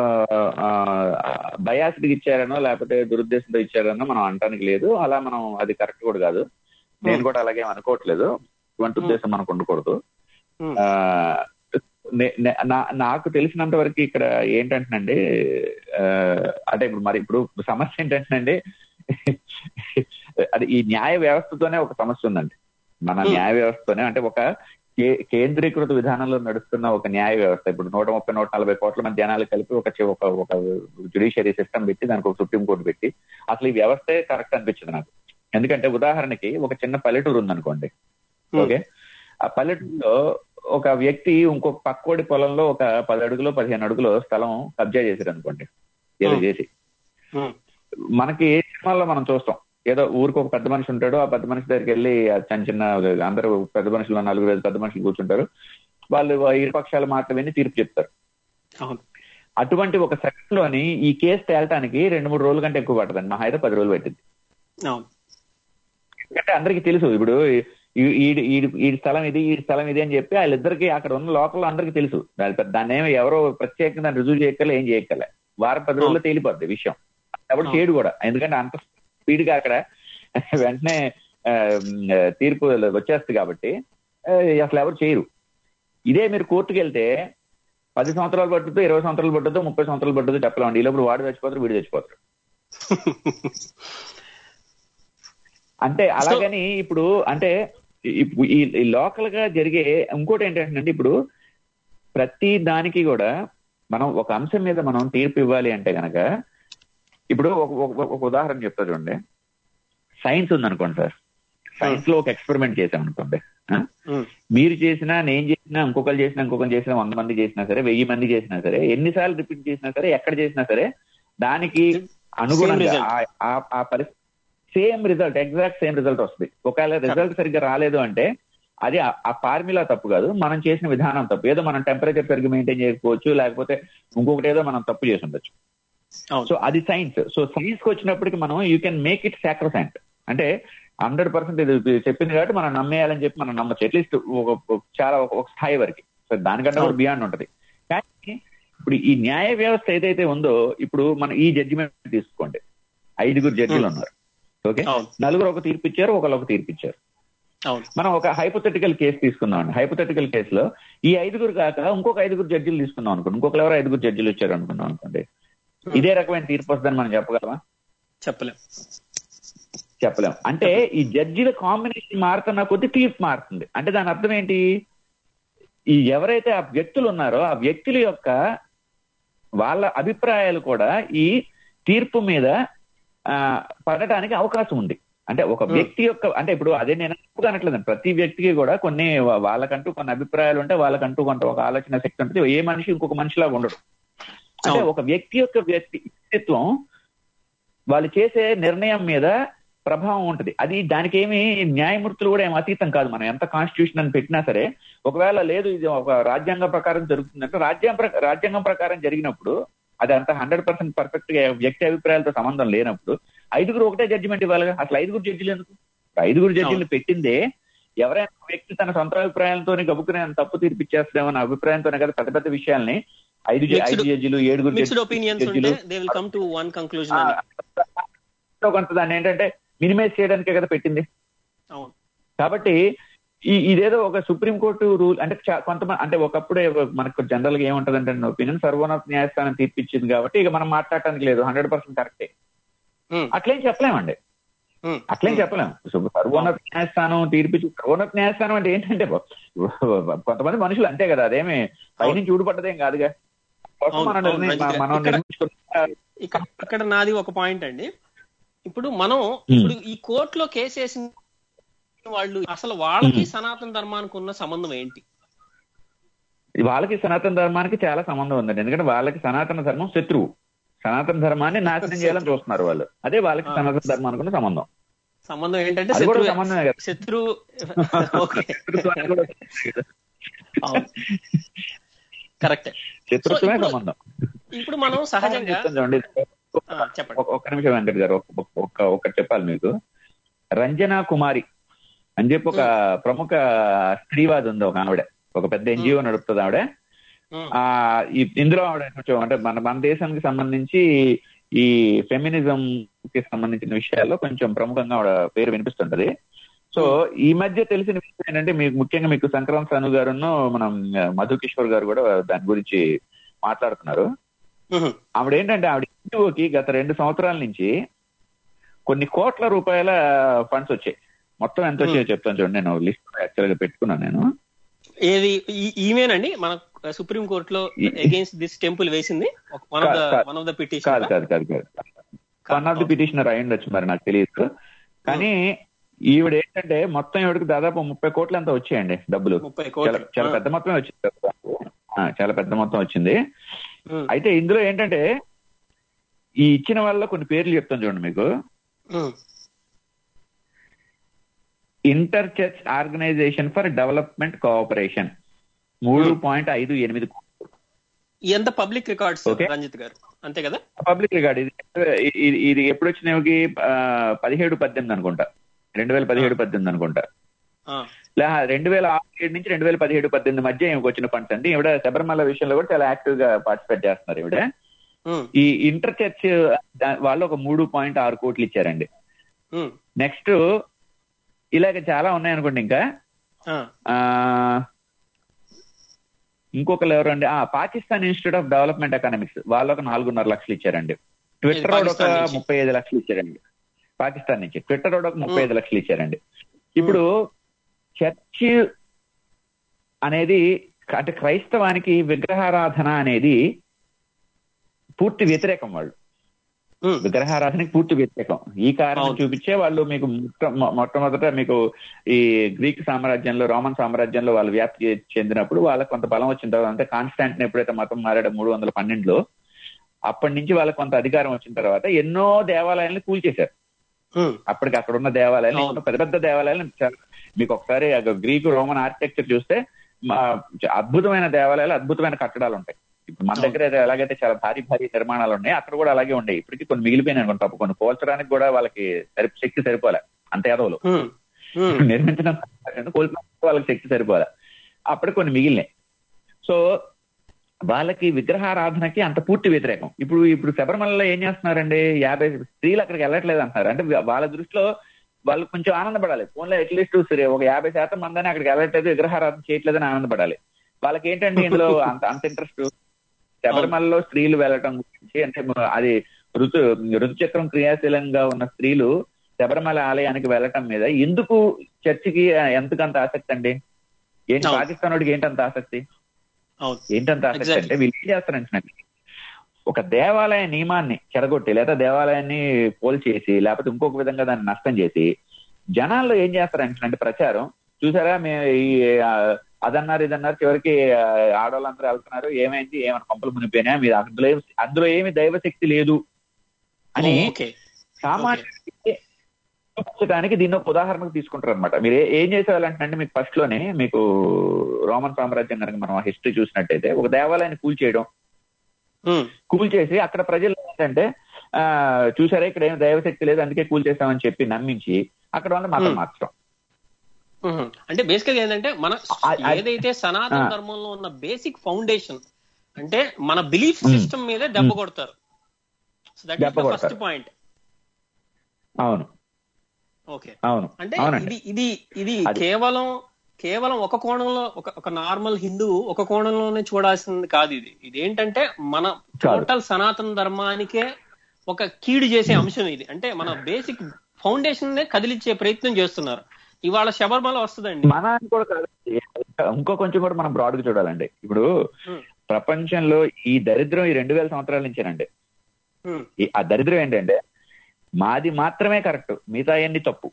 బయాస్డ్ ఇచ్చారనో లేకపోతే దురుద్దేశంతో ఇచ్చారనో మనం అనటానికి లేదు అలా మనం అది కరెక్ట్ కూడా కాదు నేను కూడా అలాగే అనుకోవట్లేదు ఇటువంటి ఉద్దేశం మనకు ఉండకూడదు ఉమ్, ఆ, నే- నే- నా- నాకు తెలిసినంత వరకు ఇక్కడ ఏంటంటేనండి ఆ, అంటే ఇప్పుడు మరి ఇప్పుడు సమస్య ఏంటంటేనండి అది ఈ న్యాయ వ్యవస్థతోనే ఒక సమస్య ఉందండి మన Hmm. న్యాయ వ్యవస్థతోనే అంటే ఒక కే- కేంద్రీకృత విధానంలో నడుస్తున్న ఒక న్యాయ వ్యవస్థ ఇప్పుడు నూట ముప్పై నూట నలభై కోట్ల మంది జనాలు కలిపి ఒక చి- ఒక ఒక జుడిషియరీ సిస్టమ్ పెట్టి దానికి ఒక సుప్రీం కోర్టు పెట్టి అసలు ఈ వ్యవస్థే కరెక్ట్ అనిపించింది నాకు ఎందుకంటే ఉదాహరణకి ఒక చిన్న పల్లెటూరు ఉందనుకోండి Hmm. ఓకే ఆ పల్లెటూరులో ఒక వ్యక్తి ఇంకొక పక్కోడి పొలంలో ఒక పది అడుగులో పదిహేను అడుగులో స్థలం కబ్జా చేశారు అనుకోండి ఏదో Hmm. చేసి ఉమ్, మనకి సినిమాల్లో మనం చూస్తాం ఏదో ఊరికి ఒక పెద్ద మనిషి ఉంటాడు ఆ పెద్ద మనిషి దగ్గరికి వెళ్ళి ఆ చిన్న చిన్న అందరూ పెద్ద మనుషులు నలుగురు ఐదు పెద్ద మనుషులు కూర్చుంటారు వాళ్ళు ఇరు పక్షాల మాటలు విని తీర్పు చెప్తారు అవును అటువంటి ఒక సెక్షన్ లోని ఈ కేసు తేలటానికి రెండు మూడు రోజుల కంటే ఎక్కువ పట్టదండి మా అయితే పది రోజులు పట్టింది అవును ఎందుకంటే అందరికీ తెలుసు ఇప్పుడు ఈ- ఈడి ఈడి ఈడి స్థలం ఇది ఈ స్థలం ఇది అని చెప్పి వాళ్ళిద్దరికి అక్కడ ఉన్న లోకల్ అందరికీ తెలుసు దాని పెద్ద- దాన్ని ఏమి ఎవరో ప్రత్యేకంగా దాన్ని రుజువు చేయక్కలే ఏం చేయక్కలే వారం పది రోజుల్లో తేలిపోద్ది విషయం ఎవరు చేయడు కూడా ఎందుకంటే అంత స్పీడ్ గా అక్కడ వెంటనే ఆ, తీర్పు వచ్చేస్తుంది కాబట్టి ఆ, అసలు ఎవరు చేయరు ఇదే మీరు కోర్టుకు వెళ్తే పది సంవత్సరాలు పట్టుతో ఇరవై సంవత్సరాలు పట్టుతో ముప్పై సంవత్సరాలు పట్టుతో చెప్పలేమండి ఈ లోపల వాడు చచ్చిపోతారు వీడు చచ్చిపోతారు అంటే అలాగని ఇప్పుడు అంటే ఇప్పు- ఈ ఈ లోకల్ గా జరిగే ఇంకోటి ఏంటంటే ఇప్పుడు ప్రతి దానికి కూడా మనం ఒక అంశం మీద మనం తీర్పు ఇవ్వాలి అంటే గనక ఇప్పుడు ఒక- ఒక ఒక ఉదాహరణ చెప్తా చూడండి సైన్స్ ఉందనుకోండి సార్ సైన్స్ లో ఒక ఎక్స్పెరిమెంట్ చేసాం అనుకోండి ఆ? ఉమ్, మీరు చేసినా నేను చేసినా ఇంకొకరు చేసినా ఇంకొకరు చేసినా వంద మంది చేసినా సరే వెయ్యి మంది చేసినా సరే ఎన్నిసార్లు రిపీట్ చేసినా సరే ఎక్కడ చేసినా సరే దానికి అనుగుణంగా result. ఆ- ఆ- ఆ పరిస్థితి same result exact same result వస్తుంది ఒకవేళ రిజల్ట్ సరిగ్గా రాలేదు అంటే అది ఆ- ఆ ఫార్ములా తప్పు కాదు మనం చేసిన విధానం తప్పు ఏదో మనం టెంపరేచర్ సరిగ్గా మెయింటైన్ చేయకపోవచ్చు లేకపోతే ఇంకొకటి ఏదో మనం తప్పు చేసి ఉండొచ్చు అవును సో అది సైన్స్ సో సైన్స్ కి వచ్చినప్పటికి మనం you can make it sacrosanct అంటే హండ్రెడ్ పర్సెంట్ ఇది చెప్పింది కాబట్టి మనం నమ్మేయాలని చెప్పి మనం నమ్మచ్చు అట్లీస్ట్ ఒక ఒక- చాలా ఒక ఒక స్థాయి వరకు సో దానికంటే కూడా బియాండ్ ఉంటది కానీ ఇప్పుడు ఈ న్యాయ వ్యవస్థ ఏదైతే ఉందో ఇప్పుడు మనం ఈ జడ్జిమెంట్ తీసుకోండి ఐదుగురు జడ్జిలు ఉన్నారు ఓకే అవును నలుగురు ఒక తీర్పు ఇచ్చారు ఒకళ్ళు ఒక తీర్పు ఇచ్చారు అవును మనం ఒక హైపోథెటికల్ కేసు తీసుకుందాం హైపోథెటికల్ కేసులో ఈ ఐదుగురు కాక ఇంకొక ఐదుగురు జడ్జిలు తీసుకుందాం అనుకోండి ఇంకొకరు ఎవరో ఐదుగురు జడ్జిలు వచ్చారు అనుకున్నాం అనుకోండి ఇదే రకమైన తీర్పు వస్తుందని మనం చెప్పగలమా చెప్పలేం చెప్పలేం అంటే ఈ జడ్జిల కాంబినేషన్ మారుతున్న కొద్ది తీర్పు మారుతుంది అంటే దాని అర్థం ఏంటి ఈ ఎవరైతే ఆ వ్యక్తులు ఉన్నారో ఆ వ్యక్తుల యొక్క వాళ్ళ అభిప్రాయాలు కూడా ఈ తీర్పు మీద ఆ పడటానికి అవకాశం ఉంది అంటే ఒక వ్యక్తి యొక్క అంటే ఇప్పుడు అదే నేను ఎక్కువగా అనట్లేదు ప్రతి వ్యక్తికి కూడా కొన్ని వా- వాళ్ళకంటూ కొన్ని అభిప్రాయాలు ఉంటే వాళ్ళకంటూ కొంత ఒక ఆలోచన శక్తి ఉంటుంది ఏ మనిషి ఇంకొక మనిషిలాగా ఉండడు అంటే అవును. ఒక వ్యక్తి యొక్క వ్యక్తి వ్యక్తిత్వం వాళ్ళు చేసే నిర్ణయం మీద ప్రభావం ఉంటుంది అది దానికి ఏమి న్యాయమూర్తులు కూడా ఏం అతీతం కాదు మనం ఎంత కాన్స్టిట్యూషన్ అని పెట్టినా సరే ఒకవేళ లేదు ఇది ఒక రాజ్యాంగం ప్రకారం జరుగుతుందంటే రాజ్యాంగం ప్ర- రాజ్యాంగం ప్రకారం జరిగినప్పుడు అది అంత హండ్రెడ్ పర్సెంట్ పర్ఫెక్ట్ గా వ్యక్తి అభిప్రాయాలతో సంబంధం లేనప్పుడు ఐదుగురు ఒకటే జడ్జిమెంట్ ఇవ్వాలి కదా. అసలు ఐదుగురు జడ్జిలు ఎందుకు ఐదుగురు జడ్జిలు పెట్టిందే ఎవరైనా ఒక వ్యక్తి తన సొంత అభిప్రాయాలతో గబుకునే తప్పు తీర్పిచ్చేస్తామేమన్న అభిప్రాయంతోనే కదా పెద్ద పెద్ద విషయాల్ని ఐదు జ- Mixed- ఐదు జడ్జిలు ఏడుగురు మిక్స్డ్ జడ్జిలు, ఒపీనియన్స్ ఉంటే జడ్జిలు they will come to one conclusion ఆ, ఎంతో కొంత దాన్ని ఏంటంటే మినిమైజ్ చేయడానికే కదా పెట్టింది అవును కాబట్టి ఈ ఇదేదో ఒక సుప్రీం కోర్టు రూల్ అంటే చా- కొంతమంది అంటే ఒకప్పుడే మనకు జనరల్ గా ఏముంటదంటే ఒపీనియన్ సర్వోన్నత న్యాయస్థానం తీర్పిచ్చింది కాబట్టి ఇక మనం మాట్లాడటానికి లేదు హండ్రెడ్ పర్సెంట్ కరెక్టే Hmm. అట్లేం చెప్పలేమండి Hmm. అట్లేం చెప్పలేం సో సర్వోన్నత న్యాయస్థానం తీర్పిచ్చి సర్వోన్నత న్యాయస్థానం అంటే ఏంటంటే కొంతమంది మనుషులు అంతే కదా అదేమి పైనుంచి ఊడిపడ్డదేం కాదుగా కోసం అవును, మనం అవును, నిర్ణయం- రంజిత్ గారు. మనం ఇక్కడ- నిర్మించుకున్న ఇక్కడ ఇక్కడ నాది ఒక పాయింట్ అండి ఇప్పుడు మనం ఇప్పుడు ఈ కోర్టులో కేసు వేసిన వాళ్ళు అసలు వాళ్ళకి సనాతన ధర్మానికి ఉన్న సంబంధం ఏంటి వాళ్ళకి సనాతన ధర్మానికి చాలా సంబంధం ఉందండి ఎందుకంటే వాళ్ళకి సనాతన ధర్మం శత్రువు సనాతన ధర్మాన్ని నాశనం చేయాలని చూస్తున్నారు వాళ్ళు అదే వాళ్ళకి ఆ. సనాతన ధర్మానికి ఉన్న సంబంధం సంబంధం ఏంటంటే అది కూడా శత్రువు సంబంధమే కదా. శత్రు ఓకే శత్రుత్వానికి కూడా అవును కరెక్ట్ శత్రుత్వమే ఇప్పుడు- సంబంధం ఇప్పుడు మనం సహజంగా చెప్తాను చూడండి ఆ, చెప్పండి ఒక- ఒక్క నిమిషం వెంకట్ గారు ఒక- ఒక- ఒక ఒకటి చెప్పాలి మీకు రంజనా కుమారి అని చెప్పి ఒక ప్రముఖ స్త్రీవాది ఉంది ఒక ఆవిడ ఒక పెద్ద ఎన్జిఓ నడుపుతుంది ఆవిడ ఉమ్, ఆ ఈ- ఇందులో ఆవిడ కొంచెం అంటే మన మన దేశానికి సంబంధించి ఈ ఫెమినిజం కి సంబంధించిన విషయాల్లో కొంచెం ప్రముఖంగా ఆవిడ పేరు వినిపిస్తుంటది సో ఈ మధ్య తెలిసిన విషయం ఏంటంటే మీకు ముఖ్యంగా మీకు సంక్రాంత్ సను గారును మనం ఆ, మధు కిషోర్ గారు కూడా దాని గురించి మాట్లాడుతున్నారు ఉమ్, ఆవిడ ఏంటంటే ఆవిడ ఇంటికి గత రెండు సంవత్సరాల నుంచి కొన్ని కోట్ల రూపాయల ఫండ్స్ వచ్చాయి మొత్తం ఎంత వచ్చాయో చెప్తాను చూడండి నేను లిస్ట్ యాక్చువల్ గా పెట్టుకున్నాను నేను ఏది ఈ- ఈమెనండి మన సుప్రీం కోర్టులో ఈ- అగేన్స్ట్ దిస్ టెంపుల్ వేసింది వన్ ఆఫ్ ద కాదు, వన్ ఆఫ్ ద కాదు పిటిషన్ కాదు కాదు కాదు వన్ ఆఫ్ ది పిటిషనర్ అయి ఉండొచ్చు మరి నాకు తెలియదు కానీ ఈవిడ ఏంటంటే మొత్తం ఈవిడకి దాదాపు ముప్పై కోట్లు ఎంత వచ్చాయండి డబ్బులు ముప్పై చాలా కోట్లు చాలా పెద్ద మొత్తమే వచ్చింది ఆ, చాలా పెద్ద మొత్తం వచ్చింది ఉమ్, అయితే ఇందులో ఏంటంటే ఈ ఇచ్చిన వాళ్ళ కొన్ని పేర్లు చెప్తాను చూడండి మీకు um, Inter Church Organisation for Development Cooperation మూడు పాయింట్ ఐదు ఎనిమిది ఎంత పబ్లిక్ రికార్డ్స్ Okay. రంజిత్ గారు అంతే కదా పబ్లిక్ రికార్డ్ ఇది ఇది- ఇది ఎప్పుడు వచ్చినవి పదిహేడు పద్దెనిమిది అనుకుంటా రెండు వేల పదిహేడు పద్దెనిమిది అనుకుంటా ఆ, లే రెండు వేల ఆరు ఏడు నుంచి రెండు వేల పదిహేడు పద్దెనిమిది మధ్య ఈమెకు వచ్చిన ఫండ్స్ అండి ఈవిడ శబరిమల విషయంలో కూడా చాలా యాక్టివ్ గా పార్టిసిపేట్ చేస్తున్నారు ఈవిడ ఉమ్, ఈ ఇంటర్ చర్చ్ దా- వాళ్ళు ఒక మూడు పాయింట్ ఆరు కోట్లు ఇచ్చారండి ఉమ్, నెక్స్ట్ ఇలాగ చాలా ఉన్నాయి అనుకోండి ఇంకా ఆ, ఆ ఇంకొకరు ఎవరండి ఆ Pakistan Institute of Development Economics వాళ్ళు ఒక నాలుగున్నర లక్షలు ఇచ్చారండి ట్విట్టర్ వాడు ఒక పాకిస్తాన్ నుంచి? ముప్పై ఐదు లక్షలు ఇచ్చారండి పాకిస్తాన్ నుంచి ట్విట్టర్ వాడు ఒక ముప్పై ఐదు లక్షలు ఇచ్చారండి ఇప్పుడు చర్చ్ అనేది అంటే క్రైస్తవానికి విగ్రహారాధన అనేది పూర్తి వ్యతిరేకం వాళ్ళు ఉమ్, విగ్రహారాధనకి పూర్తి వ్యతిరేకం ఈ కారణం అవును. చూపించే వాళ్ళు మీకు మొట్ట- మొ- మొట్టమొదట మీకు ఈ గ్రీక్ సామ్రాజ్యంలో రోమన్ సామ్రాజ్యంలో వాళ్ళు వ్యాప్తి చెందినప్పుడు వాళ్ళకి కొంత బలం వచ్చిన తర్వాత అంటే కాన్స్టాంటిన్ ఎప్పుడైతే మతం మారాడో మూడు వందల పన్నెండులో అప్పటి నుంచి వాళ్ళకి కొంత అధికారం వచ్చిన తర్వాత ఎన్నో దేవాలయాలను కూల్చేశారు ఉమ్, అప్పటికి అక్కడ ఉన్న దేవాలయాలు అవును. ఇంకా పెద్ద పెద్ద దేవాలయాలు చాలా- మీకు ఒకసారి ఆ గ్రీకు రోమన్ ఆర్కిటెక్చర్ చూస్తే మా- అద్భుతమైన దేవాలయాలు అద్భుతమైన కట్టడాలు ఉంటాయి ఇప్పుడు మన దగ్గర అయితే ఎలాగైతే చాలా భారీ భారీ నిర్మాణాలు ఉన్నాయి అక్కడ కూడా అలాగే ఉన్నాయి ఇప్పటికీ కొన్ని మిగిలిపోయినాయి అనుకుంటా తప్ప కొన్ని పోల్చడానికి కూడా వాళ్ళకి సరి శక్తి సరిపోలే అంత యాదవులు ఉమ్, ఉమ్, నిర్మించడం కోల్పోవడానికి వాళ్ళకి శక్తి సరిపోలే అప్పటికి కొన్ని మిగిలినాయి సో వాళ్ళకి విగ్రహారాధనకి అంత పూర్తి వ్యతిరేకం ఇప్పుడు ఇప్పుడు శబరిమలలో ఏం చేస్తున్నారండి యాభై స్త్రీలు అక్కడికి వెళ్ళట్లేదు అంటున్నారు అంటే వాళ్ళ దృష్టిలో వాళ్ళు కొంచెం ఆనందపడాలి ఫోన్లో అట్లీస్ట్ ఒక యాభై శాతం మందని అక్కడికి వెళ్ళట్లేదు విగ్రహారాధన చేయట్లేదని ఆనందపడాలి వాళ్ళకి ఏంటండి ఇందులో అంత అంత ఇంట్రెస్ట్ శబరిమలలో స్త్రీలు వెళ్ళటం గురించి అంటే అది ఋతు ఋతుచక్రం క్రియాశీలంగా ఉన్న స్త్రీలు శబరిమల ఆలయానికి వెళ్ళటం మీద ఎందుకు చర్చికి ఎంతకంత ఆసక్తి అండి ఏంటి అవును. పాకిస్తాన్ వాడికి ఏంటంత ఆసక్తి అవును ఏంటంత ఆసక్తి Exactly. అంటే వీళ్ళు ఏం చేస్తారంటే ఒక దేవాలయ నియమాన్ని చెడగొట్టి లేదా దేవాలయాన్ని పోల్ చేసి లేకపోతే ఇంకొక విధంగా దాన్ని నష్టం చేసి జనాల్లో ఏం చేస్తారంటే ప్రచారం చూసారా మేము ఈ ఆ, అదన్నారు ఇదన్నారు చివరికి ఆ, ఆడవాళ్ళందరూ వెళ్తున్నారు ఏమైంది ఏమైనా కొంపలు మునిపోయినా మీరు అందులో ఏమి- అందులో ఏమి దైవశక్తి లేదు అని ఓకే సామాన్యుడికి చూపించడానికి దీన్ని ఒక ఉదాహరణకు తీసుకుంటారు అనమాట మీరు ఏ- ఏం చేసేవాళ్ళంటే మీకు ఫస్ట్ లోనే మీకు రోమన్ సామ్రాజ్యం కనుక మనం హిస్టరీ చూసినట్టయితే ఒక దేవాలయాన్ని కూల్ చేయడం ఉమ్, కూల్ చేసి అక్కడ ప్రజలు ఏంటంటే ఆ చూసారా ఇక్కడ ఏం దైవశక్తి లేదు అందుకే కూల్ చేస్తామని చెప్పి నమ్మించి అక్కడ వాళ్ళని మతం Hmm. మార్చడం ఉమ్. అంటే బేసికల్ ఏంటంటే మన I- I- ఏదైతే సనాతన ఆ. ధర్మంలో ఉన్న బేసిక్ ఫౌండేషన్ అంటే మన బిలీఫ్ ఉమ్. సిస్టమ్ మీదే దెబ్బ కొడతారు దట్ దెబ్బ ఫస్ట్ కొడతారు. పాయింట్ అవును ఓకే అవును అంటే అవునండి ఇది ఇది ఇది అది- కేవలం కేవలం ఒక కోణంలో ఒక ఒక నార్మల్ హిందువు ఒక కోణంలోనే చూడాల్సింది కాదు ఇది ఇదేంటంటే మన టోటల్ సనాతన ధర్మానికే ఒక కీడు చేసే అంశం ఇది అంటే మన బేసిక్ ఫౌండేషన్ నే కదిలించే ప్రయత్నం చేస్తున్నారు ఇవాళ శబరిమల వస్తుందండి మన అని కూడా కాదు ఇంకో కొంచెం కూడా మనం బ్రాడ్ గా చూడాలండి ఇప్పుడు Hmm. ప్రపంచంలో ఈ దరిద్రం ఈ రెండు వేల సంవత్సరాల నుంచేనండి ఉమ్, ఈ- ఆ దరిద్రం ఏంటంటే మాది మాత్రమే కరెక్ట్ మిగతా అన్ని తప్పు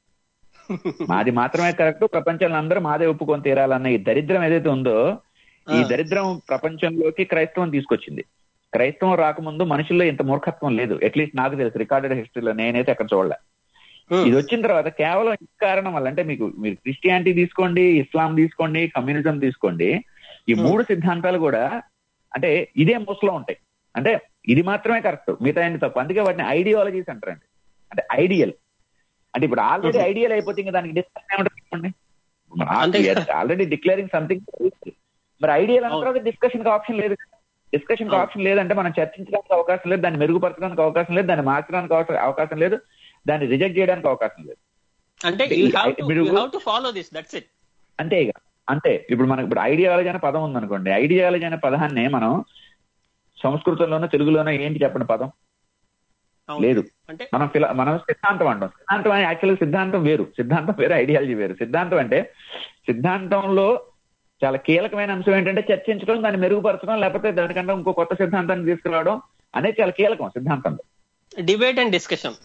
మాది మాత్రమే కరెక్ట్ ప్రపంచంలో అందరూ మాదే ఒప్పుకొని తీరాలన్న ఈ దరిద్రం ఏదైతే ఉందో ఈ ఆ. దరిద్రం ప్రపంచంలోకి క్రైస్తవం తీసుకొచ్చింది క్రైస్తవం రాకముందు మనుషుల్లో ఇంత మూర్ఖత్వం లేదు అట్లీస్ట్ నాకు తెలుసు రికార్డెడ్ హిస్టరీలో నేనైతే అక్కడ చూడలే ఉమ్, ఇది వచ్చిన తర్వాత కేవలం ఈ కారణం వల్ల అంటే మీకు మీరు క్రిస్టియానిటీ తీసుకోండి ఇస్లాం తీసుకోండి కమ్యూనిజం తీసుకోండి ఈ Hmm. మూడు సిద్ధాంతాలు కూడా అంటే ఇదే మూసలో ఉంటాయి అంటే ఇది మాత్రమే కరెక్ట్ మిగతా అన్ని తప్పు అందుకే వాటిని ఐడియాలజీస్ అంటారండి అంటే ఐడియల్ అంటే ఇప్పుడు ఆల్రెడీ Mhm. ఐడియల్ అయిపోతే ఇంకా దానికి డిస్కషన్ ఏమంటారు చెప్పండి అంతే. ఆల్రెడీ డిక్లేరింగ్ సంథింగ్ మరి ఐడియల్ అన్న అవును. తర్వాత డిస్కషన్ కి ఆప్షన్ లేదు డిస్కషన్ కి అవును. ఆప్షన్ లేదంటే మనం చర్చించడానికి అవకాశం లేదు దాన్ని మెరుగుపరచడానికి అవకాశం లేదు దాన్ని మార్చడానికి అవస- అవకాశం లేదు దాన్ని రిజెక్ట్ చేయడానికి అవకాశం లేదు అంటే యూ హ్యావ్ టు మీరు- you have to follow this that's it అంతే ఇక అంతే ఇప్పుడు మనకి ఇప్పుడు ఐడియాలజీ అనే పదం ఉందనుకోండి ఐడియాలజీ అనే పదాన్ని మనం సంస్కృతంలోనో తెలుగులోనో ఏంటి చెప్పండి పదం లేదు అంటే మనం ఫిల మనం సిద్ధాంతం అంటాం సిద్ధాంతం అని యాక్చువల్గా సిద్ధాంతం వేరు సిద్ధాంతం వేరు ఐడియాలజీ వేరు సిద్ధాంతం అంటే సిద్ధాంతంలో చాలా కీలకమైన అంశం ఏంటంటే చర్చించడం దాన్ని మెరుగుపరచడం లేకపోతే దానికంటే ఇంకో కొత్త సిద్ధాంతాన్ని తీసుకురావడం అనేది చాలా కీలకం సిద్ధాంతంలో డిబేట్ అండ్ డిస్కషన్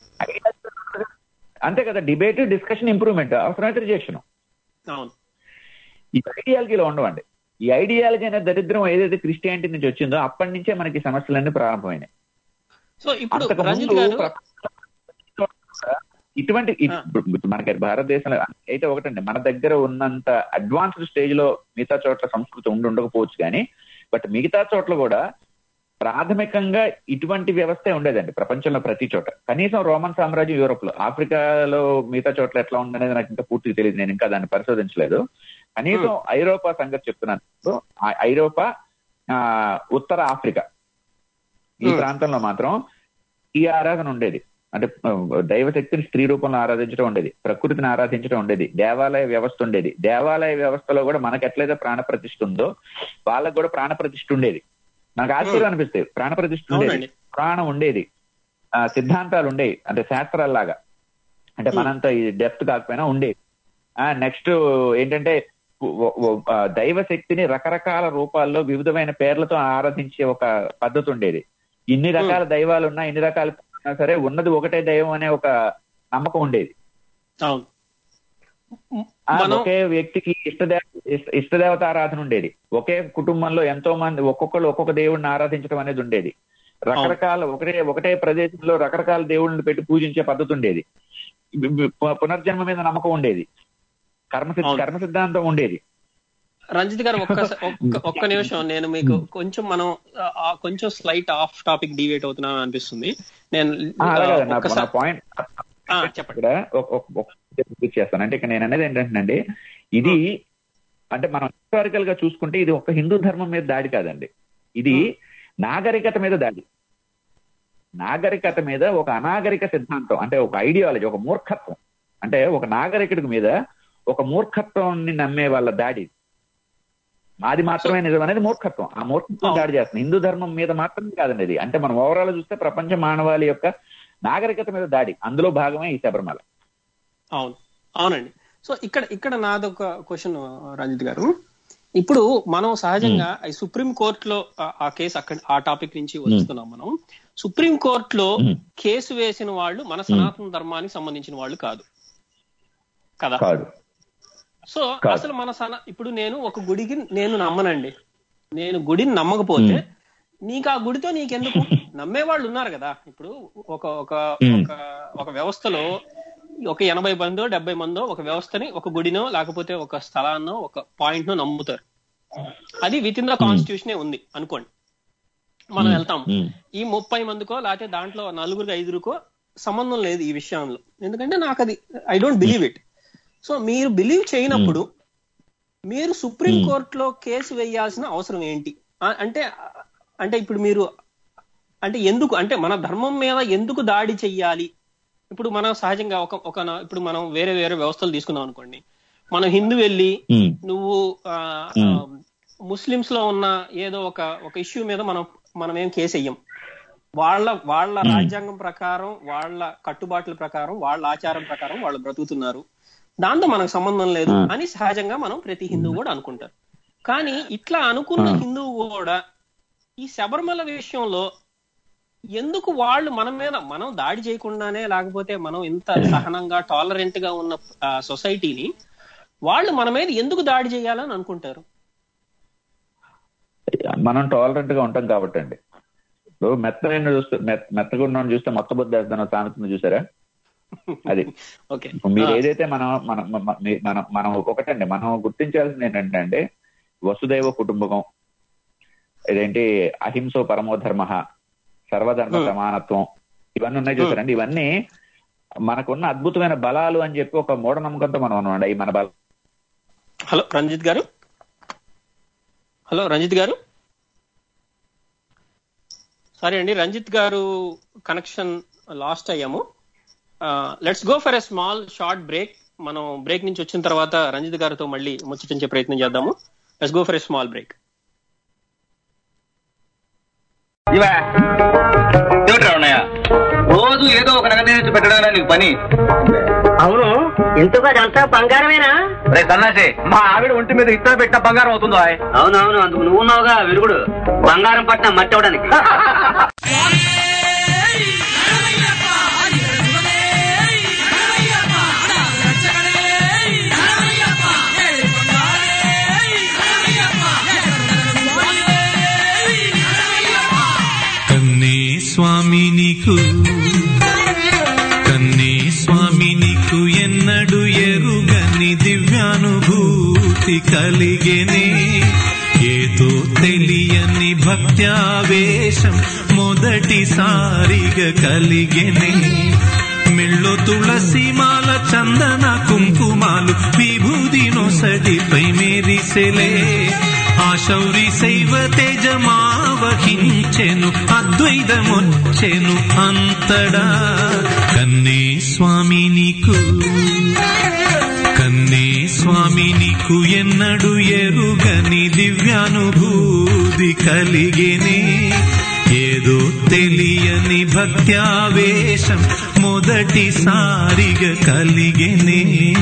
అంతే కదా డిబేట్ డిస్కషన్ ఇంప్రూవ్మెంట్ అవసరమైతే రిజెక్షన్ అవును ఈ ఐడియాలజీలో ఉండవండి ఈ ఐడియాలజీ అనే దరిద్రం ఏదైతే క్రిస్టియానిటీ నుంచి వచ్చిందో అప్పటి నుంచే మనకి ఈ సమస్యలన్నీ ప్రారంభమైనాయి సో ఇప్పుడు అంతకు రంజిత్ ముందు గారు ప్రపంచంలో ఇటువంటి ఇ- ఆ. ఇప్పుడు మనకి భారతదేశంలో అయితే ఒకటండి మన దగ్గర ఉన్నంత అడ్వాన్స్డ్ స్టేజ్ లో మిగతా చోట్ల సంస్కృతి ఉండి ఉండకపోవచ్చు కానీ బట్ మిగతా చోట్ల కూడా ప్రాథమికంగా ఇటువంటి వ్యవస్థే ఉండేదండి ప్రపంచంలో ప్రతి చోట కనీసం రోమన్ సామ్రాజ్యం యూరోప్ లో ఆఫ్రికాలో మిగతా చోట్ల ఎట్లా ఉండనేది నాకు ఇంకా పూర్తిగా తెలియదు నేను ఇంకా దాన్ని పరిశోధించలేదు కనీసం ఐరోపా సంగతి చెప్తున్నాను ఇప్పుడు. ఆ ఐరోపా ఆ, ఉత్తర ఆఫ్రికా ఈ Hmm. ప్రాంతంలో మాత్రం ఈ ఆరాధన ఉండేది అంటే ఆ, దైవశక్తిని స్త్రీ రూపంలో ఆరాధించడం ఉండేది ప్రకృతిని ఆరాధించడం ఉండేది దేవాలయ వ్యవస్థ ఉండేది దేవాలయ వ్యవస్థలో కూడా మనకు ఎట్లయితే ప్రాణ ప్రతిష్ఠ ఉందో వాళ్ళకు కూడా ప్రాణ ప్రతిష్ఠ ఉండేది నాకు ఆశ్చర్యం అనిపిస్తుంది ప్రాణ ప్రతిష్ఠ ఉండేది అవునండి. ప్రాణం ఉండేది ఆ సిద్ధాంతాలు ఉండేవి అంటే శాస్త్రాల్లాగా అంటే Hmm. మనంత ఈ డెప్త్ కాకపోయినా ఉండేది ఆ నెక్స్ట్ ఏంటంటే ఓ- ఓ- ఆ, దైవ శక్తిని రకరకాల రూపాల్లో వివిధమైన పేర్లతో ఆరాధించే ఒక పద్ధతి ఉండేది ఇన్ని రకాల దైవాలు ఉన్నా ఇన్ని రకాల ఉన్నా సరే ఉన్నది ఒకటే దైవం అనే ఒక నమ్మకం ఉండేది అవును ఆ మనం ఒకే వ్యక్తికి ఇష్టదేవ ఇష్ట- ఇష్టదేవత ఆరాధన ఉండేది ఒకే కుటుంబంలో ఎంతో మంది ఒక్కొక్కరు ఒక్కొక్క దేవుడిని ఆరాధించడం అనేది ఉండేది రకరకాల ఒకటే ఒకటే ప్రదేశంలో రకరకాల దేవుళ్ళని పెట్టి పూజించే పద్ధతి ఉండేది పు- పునర్జన్మ మీద నమ్మకం ఉండేది కర్మ సిద్ధ- అవును. కర్మ సిద్ధాంతం ఉండేది రంజిత్ గారు ఒక్క ఒక్క ఒక్క నిమిషం నేను మీకు కొంచెం మనం ఆ, ఆ, కొంచెం స్లైట్ ఆఫ్ టాపిక్ డివేట్ అవుతున్నాను అనిపిస్తుంది నేను ఆ, అలాగే ఆ, నా- నా ఒక్కసారి పాయింట్ ఆ, చెప్పండి ఇక్కడ ఒక- ఒక- ఒక రిపీట్ చేస్తాను అంటే ఇక్కడ నేను అనేది ఏంటంటే ఇది అంటే మనం హిస్టారికల్ గా చూసుకుంటే ఇది ఒక హిందూ ధర్మం మీద దాడి కాదండి ఇది నాగరికత మీద దాడి నాగరికత మీద ఒక అనాగరిక సిద్ధాంతం అంటే ఒక ఐడియాలజీ ఒక మూర్ఖత్వం అంటే ఒక నాగరికుడి మీద ఒక మూర్ఖత్వాన్ని నమ్మే వాళ్ళ దాడి మాది మాత్రమే నిజం అనేది మూర్ఖత్వం ఆ మూర్ఖత్వం దాడి చేస్తుంది హిందూ ధర్మం మీద మాత్రమే కాదండి ఇది అంటే మనం ఓవరాల్ చూస్తే ప్రపంచ మానవాళి యొక్క నాగరికత మీద దాడి అందులో భాగమే ఈ శబరిమల అవును అవునండి సో ఇక్కడ ఇక్కడ నాదొక క్వశ్చన్ రంజిత్ గారు ఇప్పుడు మనం సహజంగా ఈ సుప్రీం కోర్టులో ఆ- ఆ కేసు అక్కడ ఆ టాపిక్ నుంచి వస్తున్నాం మనం సుప్రీం కోర్టులో Hmm. కేసు వేసిన వాళ్ళు మన సనాతన ధర్మానికి సంబంధించిన వాళ్ళు కాదు కదా కాదు సో కాదు. అసలు మన సన ఇప్పుడు నేను ఒక గుడికి నేను నమ్మనండి నేను గుడిని నమ్మకపోతే నీకు ఆ గుడితో నీకెందుకు నమ్మే వాళ్ళు ఉన్నారు కదా ఇప్పుడు ఒక ఒక Hmm. ఒక ఒక వ్యవస్థలో ఒక ఎనభై మందో డెబ్బై మందో ఒక వ్యవస్థని ఒక గుడినో లేకపోతే ఒక స్థలాన్నో ఒక పాయింట్ నో నమ్ముతారు అది విత్ ఇన్ ద కాన్స్టిట్యూషనే ఉంది అనుకోండి మనం వెళ్తాం ఉమ్, ఈ ముప్పై మందికో లేకపోతే దాంట్లో నలుగురికి ఐదుగురికో సంబంధం లేదు ఈ విషయంలో ఎందుకంటే నాకు అది I don't believe it so మీరు బిలీవ్ చేయనప్పుడు మీరు సుప్రీం Hmm. కోర్టులో కేసు వేయాల్సిన అవసరం ఏంటి ఆ- అంటే అంటే ఇప్పుడు మీరు అంటే ఎందుకు అంటే మన ధర్మం మీద ఎందుకు దాడి చెయ్యాలి ఇప్పుడు మనం సహజంగా ఒక ఒక నా- ఇప్పుడు మనం వేరే వేరే వ్యవస్థలు తీసుకుందాం అనుకోండి మనం హిందూ వెళ్ళి ఉమ్, నువ్వు ఆ, ఆ, ముస్లిమ్స్ లో ఉన్న ఏదో ఒక ఒక ఇష్యూ మీద మనం మనం ఏం కేసు వెయ్యం వాళ్ళ వాళ్ళ రాజ్యాంగం ప్రకారం వాళ్ళ కట్టుబాట్ల ప్రకారం వాళ్ళ ఆచారం ప్రకారం వాళ్ళు బ్రతుకుతున్నారు దాంతో మనకు సంబంధం లేదు Hmm. అని సహజంగా మనం ప్రతి హిందువు కూడా అనుకుంటారు కానీ ఇట్లా అనుకున్న Hmm. హిందువు కూడా ఈ శబరిమల విషయంలో ఎందుకు వాళ్ళు మన మీద మనం దాడి చేయకుండానే లేకపోతే మనం ఇంత సహనంగా టాలరెంట్ గా ఉన్న సొసైటీని వాళ్ళు మన మీద ఎందుకు దాడి చేయాలని అనుకుంటారు మనం టాలరెంట్ గా ఉంటాం కాబట్టి అండి ఇప్పుడు మెత్తగా చూస్తే మెత్త- మెత్తగా ఉన్నవాడిని చూస్తే మొత్త బుద్ధి వేస్తాను సామెతను చూసారా అది ఓకే ఇప్పుడు మీరు ఏదైతే మనం మనం మన- మీ- మనం మనం ఒకటండి మనం గుర్తించాల్సింది ఏంటంటే అండి వసుదైవ కుటుంబకం ఇదేంటి అహింసో పరమో ధర్మ సర్వధర్మ Hmm. సమానత్వం ఇవన్నీ ఉన్నాయి చూసారండి ఇవన్నీ మనకున్న అద్భుతమైన బలాలు అని చెప్పి ఒక మూఢనమ్మకంతో మనం ఉన్నాం ఈ మన బల హలో రంజిత్ గారు హలో రంజిత్ గారు సరే అండి రంజిత్ గారు కనెక్షన్ లాస్ట్ అయ్యాము let's go for a small short break మనం బ్రేక్ నుంచి వచ్చిన తర్వాత రంజిత్ గారితో మళ్ళీ ముచ్చటించే ప్రయత్నం చేద్దాము let's go for a small break ఇవా ఏమిటి రావణయ్య రోజు ఏదో ఒక నగదు తెచ్చి పెట్టడానికి నీకు పని అవును ఇంతకు అదంతా బంగారమేనా రే సన్నాసి మా ఆవిడ ఒంటి మీద ఇత్తడి పెట్టిన బంగారం అవుతుందో ఆయ్. అవునవును అందుకు నువ్వు ఉన్నావుగా విరుగుడు బంగారం పట్టిన మట్టి అవడానికి కన్నే స్వామి నీకు కన్నే స్వామి నీకు ఎన్నడు ఎరుగని దివ్యానుభూతి కలిగెనే ఏదో తెలియని భక్త్యావేశం మొదటిసారిగా కలిగెనే మెళ్ళో తులసి మాల చందన కుంకుమాలు విభూది నొసటిపై మెరిసెలే ఆ శౌరి శైవ తేజమావహించెను అద్వైతమొచ్చెను అంతడా కన్నే స్వామి నీకు కన్నే స్వామి నీకు ఎన్నడు ఎరుగని దివ్యానుభూతి కలిగేనే ఏదో తెలియని భక్త్యావేశం మొదటిసారిగా కలిగేనే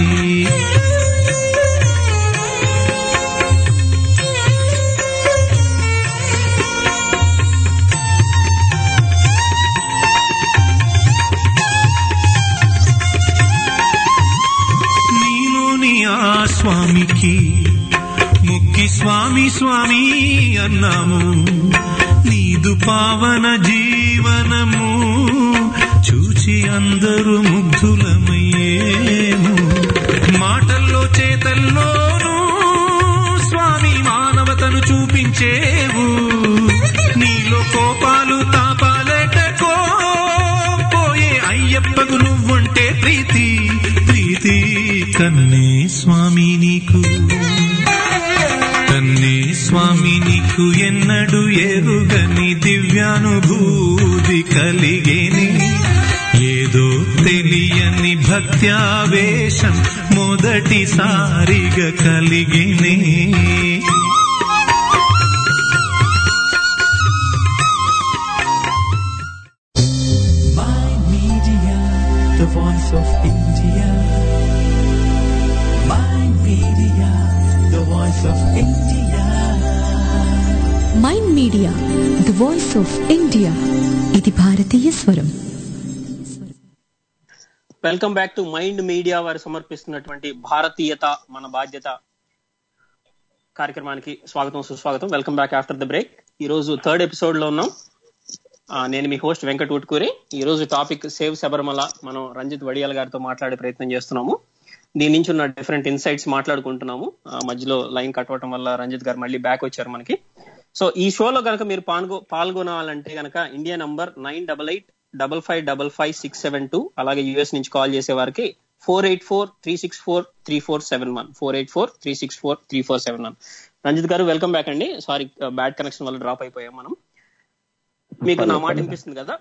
నేను నీ ఆ స్వామికి ముక్కి స్వామి స్వామి అన్నాము నీదు పావన జీవనము చూచి అందరూ ముగ్ధులమయ్యేము మాటల్లో చేతల్లోనూ స్వామి మానవతను చూపించేవు నీలో కోపాలు తాపాలటకో పోయే అయ్యప్పకు నువ్వంటే ప్రీతి ప్రీతి కన్నే స్వామి నీకు కన్నే స్వామి నీకు ఎన్నడు ఎరుగని దివ్యానుభూతి కలిగేనే ఏదో తెలియని భక్త్యావేశం మొదటిసారిగా కలిగినే My Media, the voice of India. My Media, the voice of India. Myind Media the voice of India ఇది భారతీయ స్వరం welcome back to Myind Media వారు సమర్పిస్తున్నటువంటి భారతీయత మన బాధ్యత కార్యక్రమానికి స్వాగతం సుస్వాగతం welcome back after the break ఈ రోజు థర్డ్ ఎపిసోడ్ లో ఉన్నాం ఆ, నేను మీ హోస్ట్ వెంకట్ ఉట్కూరి ఈ రోజు టాపిక్ సేవ్ శబరిమల మనం రంజిత్ వడియాల్ గారితో మాట్లాడే ప్రయత్నం చేస్తున్నాము దీని నుంచి ఉన్న డిఫరెంట్ ఇన్సైట్స్ మాట్లాడుకుంటున్నాము ఆ, మధ్యలో లైన్ కట్ అవ్వటం వల్ల రంజిత్ గారు మళ్ళీ బ్యాక్ వచ్చారు మనకి సో ఈ షోలో కనుక మీరు పాల్గొ పాల్గొనాలంటే కనుక India number nine double eight double five double five six seven two అలాగే యూఎస్ నుంచి కాల్ చేసే వారికి four eight four three six four three four seven one four eight four three six four three four seven one Ranjith గారు వెల్కమ్ బ్యాక్ అండి సారీ బ్యాడ్ కనెక్షన్ వల్ల డ్రాప్ అయిపోయాం మనం మీకు నా మాట వినిపిస్తుంది కదా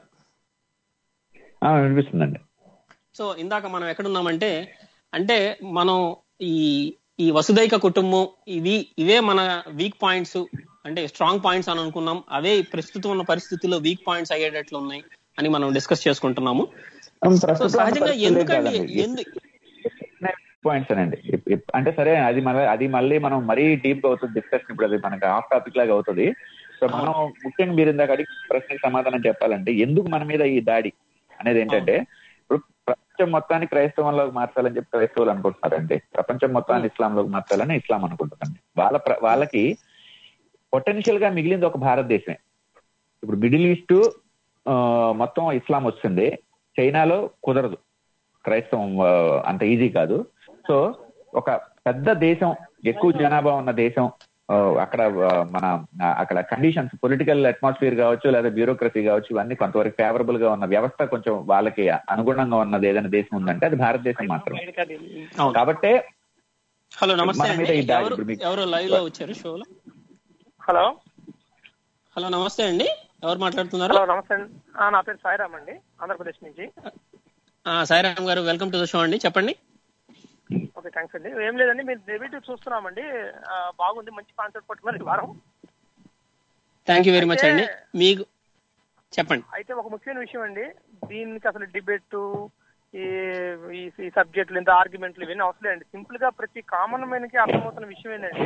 ఆ, వినిపిస్తుందండి సో ఇందాక మనం ఎక్కడున్నామంటే అంటే మనం ఈ ఈ వసుదైక కుటుంబం ఇవి ఇవే మన వీక్ పాయింట్స్ అంటే స్ట్రాంగ్ పాయింట్స్ అని అనుకున్నాం అవే ప్రస్తుతం ఉన్న పరిస్థితుల్లో వీక్ పాయింట్స్ అయ్యేటట్లు ఉన్నాయి అని మనం డిస్కస్ చేసుకుంటున్నాము సో సహజంగా ఎందుకండి ఎందు పాయింట్స్ అనండి ఇప్- ఇప్- అంటే సరే అది మన అది మళ్ళీ మనం మరీ డీప్ గా అవుతుంది డిస్కషన్ ఇప్పుడు అది మనకి ఆఫ్ టాపిక్ లాగా అవుతుంది సో మనం ముఖ్యంగా మీరు ఇందాక అడిగి ప్రశ్నకి సమాధానం చెప్పాలంటే ఎందుకు మన మీద ఈ దాడి అనేది ఏంటంటే ఇప్పుడు ప్రపంచం మొత్తాన్ని క్రైస్తవంలోకి మార్చాలని చెప్పి క్రైస్తవులు అనుకుంటున్నారండి ప్రపంచం మొత్తాన్ని ఇస్లాంలోకి మార్చాలని ఇస్లాం అనుకుంటుందండి వాళ్ళ ప్ర- వాళ్ళకి పొటెన్షియల్ గా మిగిలింది ఒక భారతదేశమే ఇప్పుడు మిడిల్ ఈస్ట్ మొత్తం ఇస్లాం వస్తుంది చైనాలో కుదరదు క్రైస్తవం ఆ, అంత ఈజీ కాదు సో ఒక పెద్ద దేశం ఎక్కువ జనాభా ఉన్న దేశం ఆ, అక్కడ ఆ, మన ఆ, అక్కడ కండిషన్స్ పొలిటికల్ అట్మాస్ఫియర్ కావచ్చు లేదా బ్యూరోక్రసీ కావచ్చు ఇవన్నీ కొంతవరకు ఫేవరబుల్ గా ఉన్న వ్యవస్థ కొంచెం వాళ్ళకి అనుగుణంగా ఉన్నది ఏదైనా దేశం ఉందంటే అది భారతదేశం మాత్రమే అవును. కాబట్టే హలో నమస్తే మన మీద అండి ఈ దాడి ఎవరు ఇప్పుడు మీకు- ఎవరు లైవ్ లో వచ్చారు షోలో హలో హలో నమస్తే అండి ఎవరు మాట్లాడుతున్నారు హలో నమస్తే అండి ఆ, నా పేరు సాయిరామ్ అండి ఆంధ్రప్రదేశ్ నుంచి ఆ, సాయిరామ్ గారు వెల్కమ్ టు ద షో అండి చెప్పండి ఓకే థ్యాంక్స్ అండి ఏం లేదండి మీరు నెగిటివ్ చూస్తున్నామండి ఆ, బాగుంది మంచి కాన్సెప్ట్ పట్టుకున్నారు ఈ వారం థ్యాంక్ యూ వెరీ మచ్ అయితే- అండి మీకు చెప్పండి అయితే ఒక ముఖ్యమైన విషయం అండి దీనికి అసలు డిబేట్ ఈ ఈ- ఈ సబ్జెక్టులు ఇంత ఆర్గ్యుమెంట్లు ఇవన్నీ అవసరం లేదండి సింపుల్ గా ప్రతి కామన్ మ్యాన్ కి అర్థమవుతున్న విషయం ఏంటంటే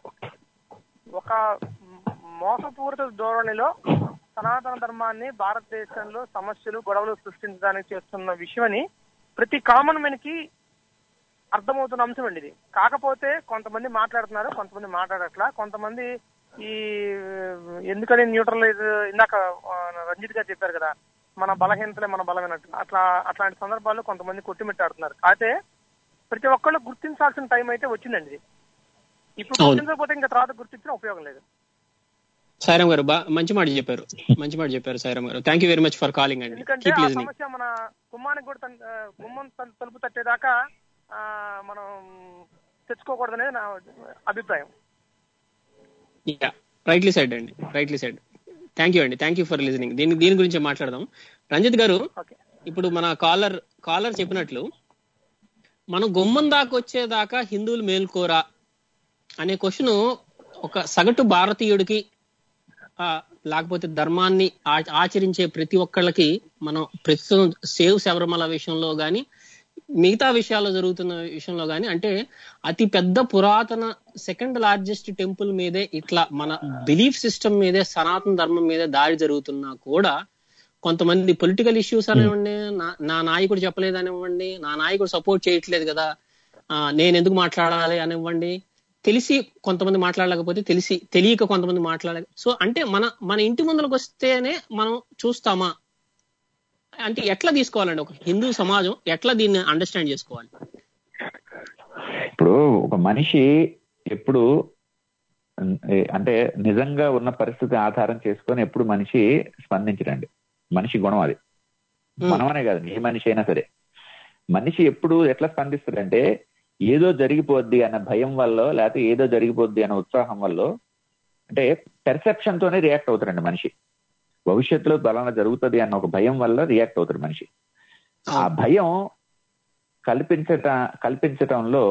ఒక మ్- మోసపూరిత ధోరణిలో సనాతన ధర్మాన్ని భారతదేశంలో సమస్యలు గొడవలు సృష్టించడానికి చేస్తున్న విషయమని ప్రతి కామన్ మ్యాన్ కి అర్థమవుతున్న అంశం అండి ఇది కాకపోతే కొంతమంది మాట్లాడుతున్నారు కొంతమంది మాట్లాడట్లా కొంతమంది ఈ ఎందుకని న్యూట్రలైజ్ ఇందాక ఆ, రంజిత్ గారు చెప్పారు కదా మన బలహీనతలే మన బలమైనట్టు అట్లా అట్లాంటి సందర్భాల్లో కొంతమంది కొట్టిమిట్టాడుతున్నారు అయితే ప్రతి ఒక్కళ్ళు గుర్తించాల్సిన టైం అయితే వచ్చిందండి ఇది ఇప్పుడు అవును. గుర్తించకపోతే ఇంకా తర్వాత గుర్తించిన ఉపయోగం లేదు సాయిరామ్ గారు బా మంచి మాట చెప్పారు మంచి మాట చెప్పారు సాయిరామ్ గారు thank you very much for calling అండి ఎందుకంటే కీప్ ఆ లిజనింగ్ సమస్య మన గుమ్మానికి కూడా తన్- ఆ, గుమ్మం తల్- తలుపు తట్టేదాకా ఆ, మనం తెచ్చుకోకూడదనేది నా అభిప్రాయం యా రైట్లీ సైడ్ అండి రైట్లీ సైడ్ థ్యాంక్ యూ అండి థ్యాంక్ యూ ఫర్ లిజనింగ్ దీని దీని గురించి మాట్లాడదాం రంజిత్ గారు ఓకే ఇప్పుడు మన కాలర్ కాలర్ చెప్పినట్లు మనం గుమ్మం దాకా వచ్చేదాకా హిందువులు మేల్కోరా అనే క్వశ్చన్ ఒక సగటు భారతీయుడికి ఆ, లేకపోతే ధర్మాన్ని ఆ- ఆచరించే ప్రతి ఒక్కళ్ళకి మనం ప్రస్తుతం సేవ్ శబరిమల విషయంలో గాని మిగతా విషయాల్లో జరుగుతున్న విషయంలో గాని అంటే అతి పెద్ద పురాతన సెకండ్ లార్జెస్ట్ టెంపుల్ మీదే ఇట్లా మన బిలీఫ్ సిస్టమ్ మీదే సనాతన ధర్మం మీదే దాడి జరుగుతున్నా కూడా కొంతమంది పొలిటికల్ ఇష్యూస్ అనివ్వండి నా- నా నాయకుడు చెప్పలేదనివ్వండి నా నాయకుడు సపోర్ట్ చేయట్లేదు కదా ఆ, నేను ఎందుకు మాట్లాడాలి అనివ్వండి తెలిసి కొంతమంది మాట్లాడలేకపోతే తెలిసి తెలియక కొంతమంది మాట్లాడలేక సో అంటే మన మన ఇంటి ముందులకు వస్తేనే మనం చూస్తామా అంటే ఎట్లా తీసుకోవాలండి ఒక హిందూ సమాజం ఎట్లా దీన్ని అండర్స్టాండ్ చేసుకోవాలి ఇప్పుడు ఒక మనిషి ఎప్పుడు ఏ- అంటే నిజంగా ఉన్న పరిస్థితి ఆధారం చేసుకొని ఎప్పుడు మనిషి స్పందించడండి మనిషి గుణం అది Hmm. మనమనే కాదు ఏ మనిషి అయినా సరే మనిషి ఎప్పుడు ఎట్లా స్పందిస్తాడంటే ఏదో జరిగిపోద్ది అన్న భయం వల్ల లేకపోతే ఏదో జరిగిపోద్ది అన్న ఉత్సాహం వల్ల అంటే పెర్సెప్షన్ తోనే రియాక్ట్ అవుతారండి మనిషి భవిష్యత్తులో బలాన జరుగుతుంది అన్న ఒక భయం వల్ల రియాక్ట్ అవుతారు మనిషి ఆ భయం కల్పించట కల్పించటంలో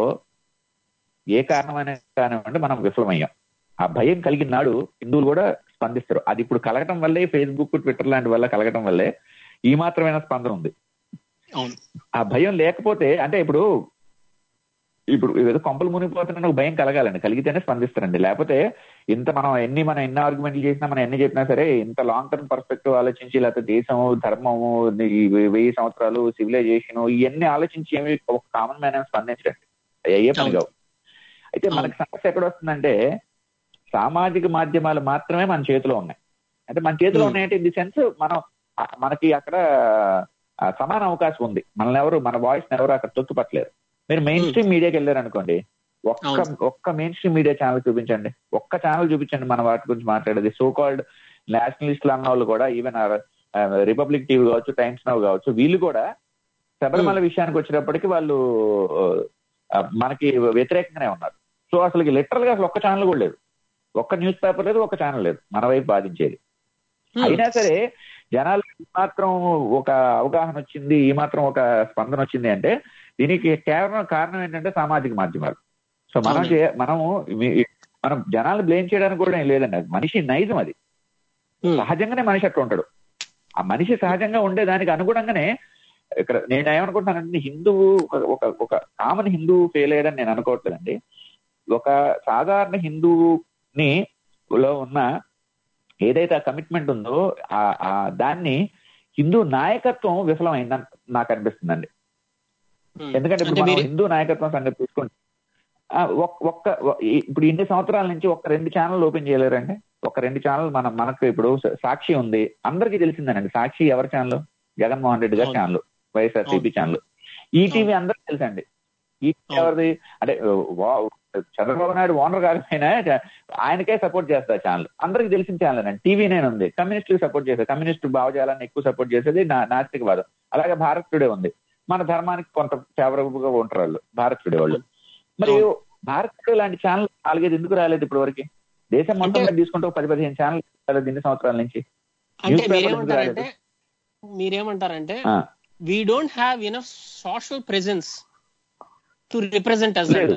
ఏ కారణమైన కానివ్వండి మనం విఫలమయ్యాం ఆ భయం కలిగిన నాడు హిందువులు కూడా స్పందిస్తారు అది ఇప్పుడు కలగటం వల్లే ఫేస్బుక్ ట్విట్టర్ లాంటి వల్ల కలగటం వల్లే ఈ మాత్రమైన స్పందన ఉంది అవును ఆ భయం లేకపోతే అంటే ఇప్పుడు ఇప్పుడు ఏదో కొంపలు మునిగిపోతున్న ఒక భయం కలగాలండి కలిగితేనే స్పందిస్తారండి లేకపోతే ఇంత మనం ఎన్ని మనం ఎన్ని ఆర్గ్యుమెంట్లు చేసినా మనం ఎన్ని చెప్పినా సరే ఇంత లాంగ్ టర్మ్ పర్స్పెక్టివ్ ఆలోచించి లేకపోతే దేశము ధర్మము ఈ వెయ్యి సంవత్సరాలు సివిలైజేషన్ ఇవన్నీ ఆలోచించి ఏమి ఒక కామన్ మ్యాన్ స్పందించడండి అవి అయ్యే పని కావు అయితే మనకి సమస్య ఎక్కడ వస్తుందంటే సామాజిక మాధ్యమాలు మాత్రమే మన చేతిలో ఉన్నాయి అంటే మన చేతిలో ఉన్నాయంటే ఇన్ ది సెన్స్ మనం ఆ, మనకి అక్కడ ఆ, సమాన అవకాశం ఉంది మనల్ని ఎవరు మన వాయిస్ ఎవరు అక్కడ తొక్కుపట్టలేరు మీరు మెయిన్ స్ట్రీమ్ మీడియాకి వెళ్ళారు అనుకోండి ఒక్క అవును. ఒక్క మెయిన్ స్ట్రీమ్ మీడియా ఛానల్ చూపించండి ఒక్క ఛానల్ చూపించండి మన వాటి గురించి మాట్లాడేది సో కాల్డ్ నేషనలిస్టులు అన్న వాళ్ళు కూడా ఈవెన్ రిపబ్లిక్ టీవీ కావచ్చు టైమ్స్ నవ్ కావచ్చు వీళ్ళు కూడా శబరిమల విషయానికి వచ్చేటప్పటికి వాళ్ళు ఆ, మనకి వ్యతిరేకంగానే ఉన్నారు సో అసలు లిటరల్ గా అసలు ఒక్క ఛానల్ కూడా లేదు ఒక్క న్యూస్ పేపర్ లేదు ఒక్క ఛానల్ లేదు మన వైపు బాధించేది అయినా సరే జనాలు ఈ మాత్రం ఒక అవగాహన వచ్చింది ఈ మాత్రం ఒక స్పందన వచ్చింది అంటే దీనికి కేవలం కారణం ఏంటంటే సామాజిక మాధ్యమాలు సో మనం అవునండి. చే- మనము మీ- మనం జనాలు బ్లేమ్ చేయడానికి కూడా ఏం లేదండి అది మనిషి నైజం అది ఉమ్, సహజంగానే మనిషి అట్లా ఉంటాడు ఆ మనిషి సహజంగా ఉండే దానికి అనుగుణంగానే ఇక్కడ నేను ఏమనుకుంటున్నానంటే హిందువు ఒక- ఒక ఒక కామన్ హిందువు ఫెయిల్ అయ్యాడని నేను అనుకోవట్లేదండి ఒక సాధారణ హిందువుని లో ఉన్న ఏదైతే ఆ కమిట్మెంట్ ఉందో ఆ ఆ దాన్ని హిందూ నాయకత్వం విఫలమైందని నాకు అనిపిస్తుందండి ఉమ్. ఎందుకంటే ఇప్పుడు అంటే మనం మీరు హిందూ నాయకత్వం సంగతి చూసుకుంటే ఆ, ఒక్- ఒక్క ఒ- ఈ- ఇప్పుడు ఇన్ని సంవత్సరాల నుంచి ఒక్క రెండు ఛానల్ ఓపెన్ చేయలేరండి ఒక రెండు ఛానల్ మనం మనకు ఇప్పుడు సా- సాక్షి ఉంది అందరికీ తెలిసిందేనండి సాక్షి ఎవరి ఛానల్ జగన్మోహన్ రెడ్డి గారి అవును. ఛానల్ వైఎస్ఆర్సీపీ అవును. ఛానల్ ఈటీవీ అందరికీ తెలుసండి ఈటీవీ అవును. ఎవరిది అంటే వా- చంద్రబాబు నాయుడు ఓనర్ కాకపోయినా చ- ఆయనకే సపోర్ట్ చేస్తారు ఛానల్ అందరికి తెలిసిన ఛానల్ అండి టీవీ నేను ఉంది కమ్యూనిస్టులు సపోర్ట్ చేసేది కమ్యూనిస్ట్ భావజాలాన్ని ఎక్కువ సపోర్ట్ చేసేది నా నాస్తికవాదం అలాగే భారత్ టుడే ఉంది మన ధర్మానికి కొంత ఫేవరబుల్ గా ఉంటారు వాళ్ళు భారత్ టుడే వాళ్ళు మరి భారత్ టుడే లాంటి ఛానల్ నాలుగైదు ఎందుకు రాలేదు ఇప్పటి వరకు దేశం మొత్తం అంటే- మీద తీసుకుంటే ఒక పది పదిహేను ఛానల్ రాలేదు ఇన్ని సంవత్సరాల నుంచి అంటే న్యూస్ పేపర్ ఎందుకు మీరేమంటారంటే రాలేదు? మీరేమంటారంటే ఆ, we don't have enough social presence to represent us లేదు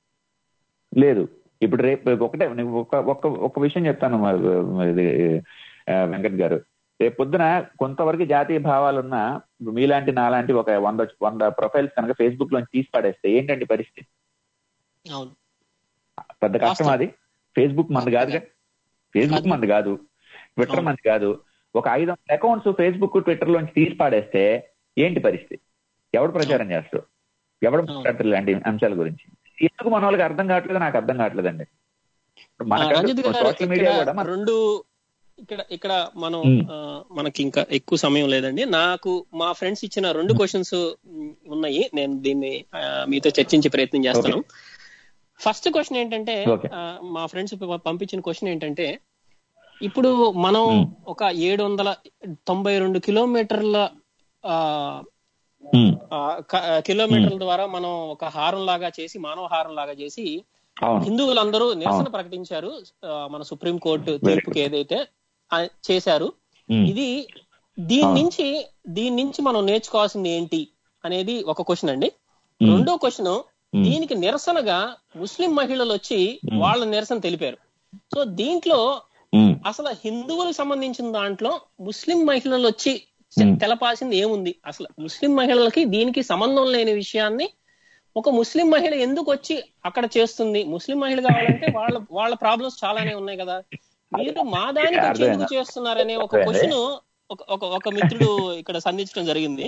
లేదు ఇప్పుడు రేపు ఒకటే నీకు ఒక ఒక ఒక విషయం చెప్తాను మరి, ఇది, ఆ, వెంకట్ గారు రేపు పొద్దున కొంతవరకు జాతీయ భావాలున్న మీలాంటి నాలాంటి ఒక వంద వంద ప్రొఫైల్స్ కనుక ఫేస్బుక్ లోంచి తీసి పడేస్తే ఏంటండి పరిస్థితి అవును పెద్ద కష్టం వాస్తవం. అది ఫేస్బుక్ మంది కాదుగా ఫేస్బుక్ కాదు. మంది కాదు ట్విట్టర్ అవును. మంది కాదు ఒక ఐదు వందల అకౌంట్స్ ఫేస్బుక్ ట్విట్టర్ లోంచి తీసి పాడేస్తే ఏంటి పరిస్థితి ఎవడు ప్రచారం చేస్తారు ఎవడు అవును. మాట్లాడతారు ఇలాంటి అంశాల గురించి ఎందుకు మన వాళ్ళకి అర్థం కావట్లేదు నాకు అర్థం కావట్లేదండి ఆ, రంజిత్ గారు సోషల్ మీడియా ఇక్కడ కూడా మన రెండు ఇక్కడ ఇక్కడ మనం మ్మ్. ఆ, మనకి ఇంకా ఎక్కువ సమయం లేదండి నాకు మా ఫ్రెండ్స్ ఇచ్చిన రెండు క్వశ్చన్స్ ఉన్నాయి నేను దీన్ని ఆ, మీతో చర్చించే ప్రయత్నం చేస్తాను ఫస్ట్ క్వశ్చన్ ఏంటంటే Okay. ఆ, మా ఫ్రెండ్స్ పంపించిన క్వశ్చన్ ఏంటంటే ఇప్పుడు మనం మ్మ్. ఒక ఏడు వందల తొంభై రెండు కిలోమీటర్ల ఆ, ఉమ్, ఆ, క- కిలోమీటర్ల ద్వారా మనం ఒక హారం లాగా చేసి మానవ హారం లాగా చేసి అవును హిందువులందరూ నిరసన అవును. ప్రకటించారు ఆ, మన సుప్రీం కోర్టు తీర్పుకి ఏదైతే ఆ, చేశారు ఉమ్, ఇది దీని అవును. నుంచి దీని నుంచి మనం నేర్చుకోవాల్సింది ఏంటి అనేది ఒక క్వశ్చన్ అండి ఉమ్, రెండో క్వశ్చన్ ఉమ్, దీనికి నిరసనగా ముస్లిం మహిళలు వచ్చి ఉమ్. వాళ్ళ నిరసన తెలిపారు సో దీంట్లో ఉమ్, అసలు హిందువులకు సంబంధించిన దాంట్లో ముస్లిం మహిళలు వచ్చి చె- ఉమ్. తెలపాల్సింది ఏముంది అసలు ముస్లిం మహిళలకి దీనికి సంబంధం లేని విషయాన్ని ఒక ముస్లిం మహిళ ఎందుకు వచ్చి అక్కడ చేస్తుంది ముస్లిం మహిళ కావాలంటే వాళ్ళ వాళ్ళ ప్రాబ్లమ్స్ చాలానే ఉన్నాయి కదా మీరు మా దానికి వచ్చి ఎందుకు అర్థమైంది. చేస్తున్నారనే ఒక అర్థమైంది. క్వశ్చన్ ఒక ఒక- ఒక మిత్రుడు ఇక్కడ సంధించడం జరిగింది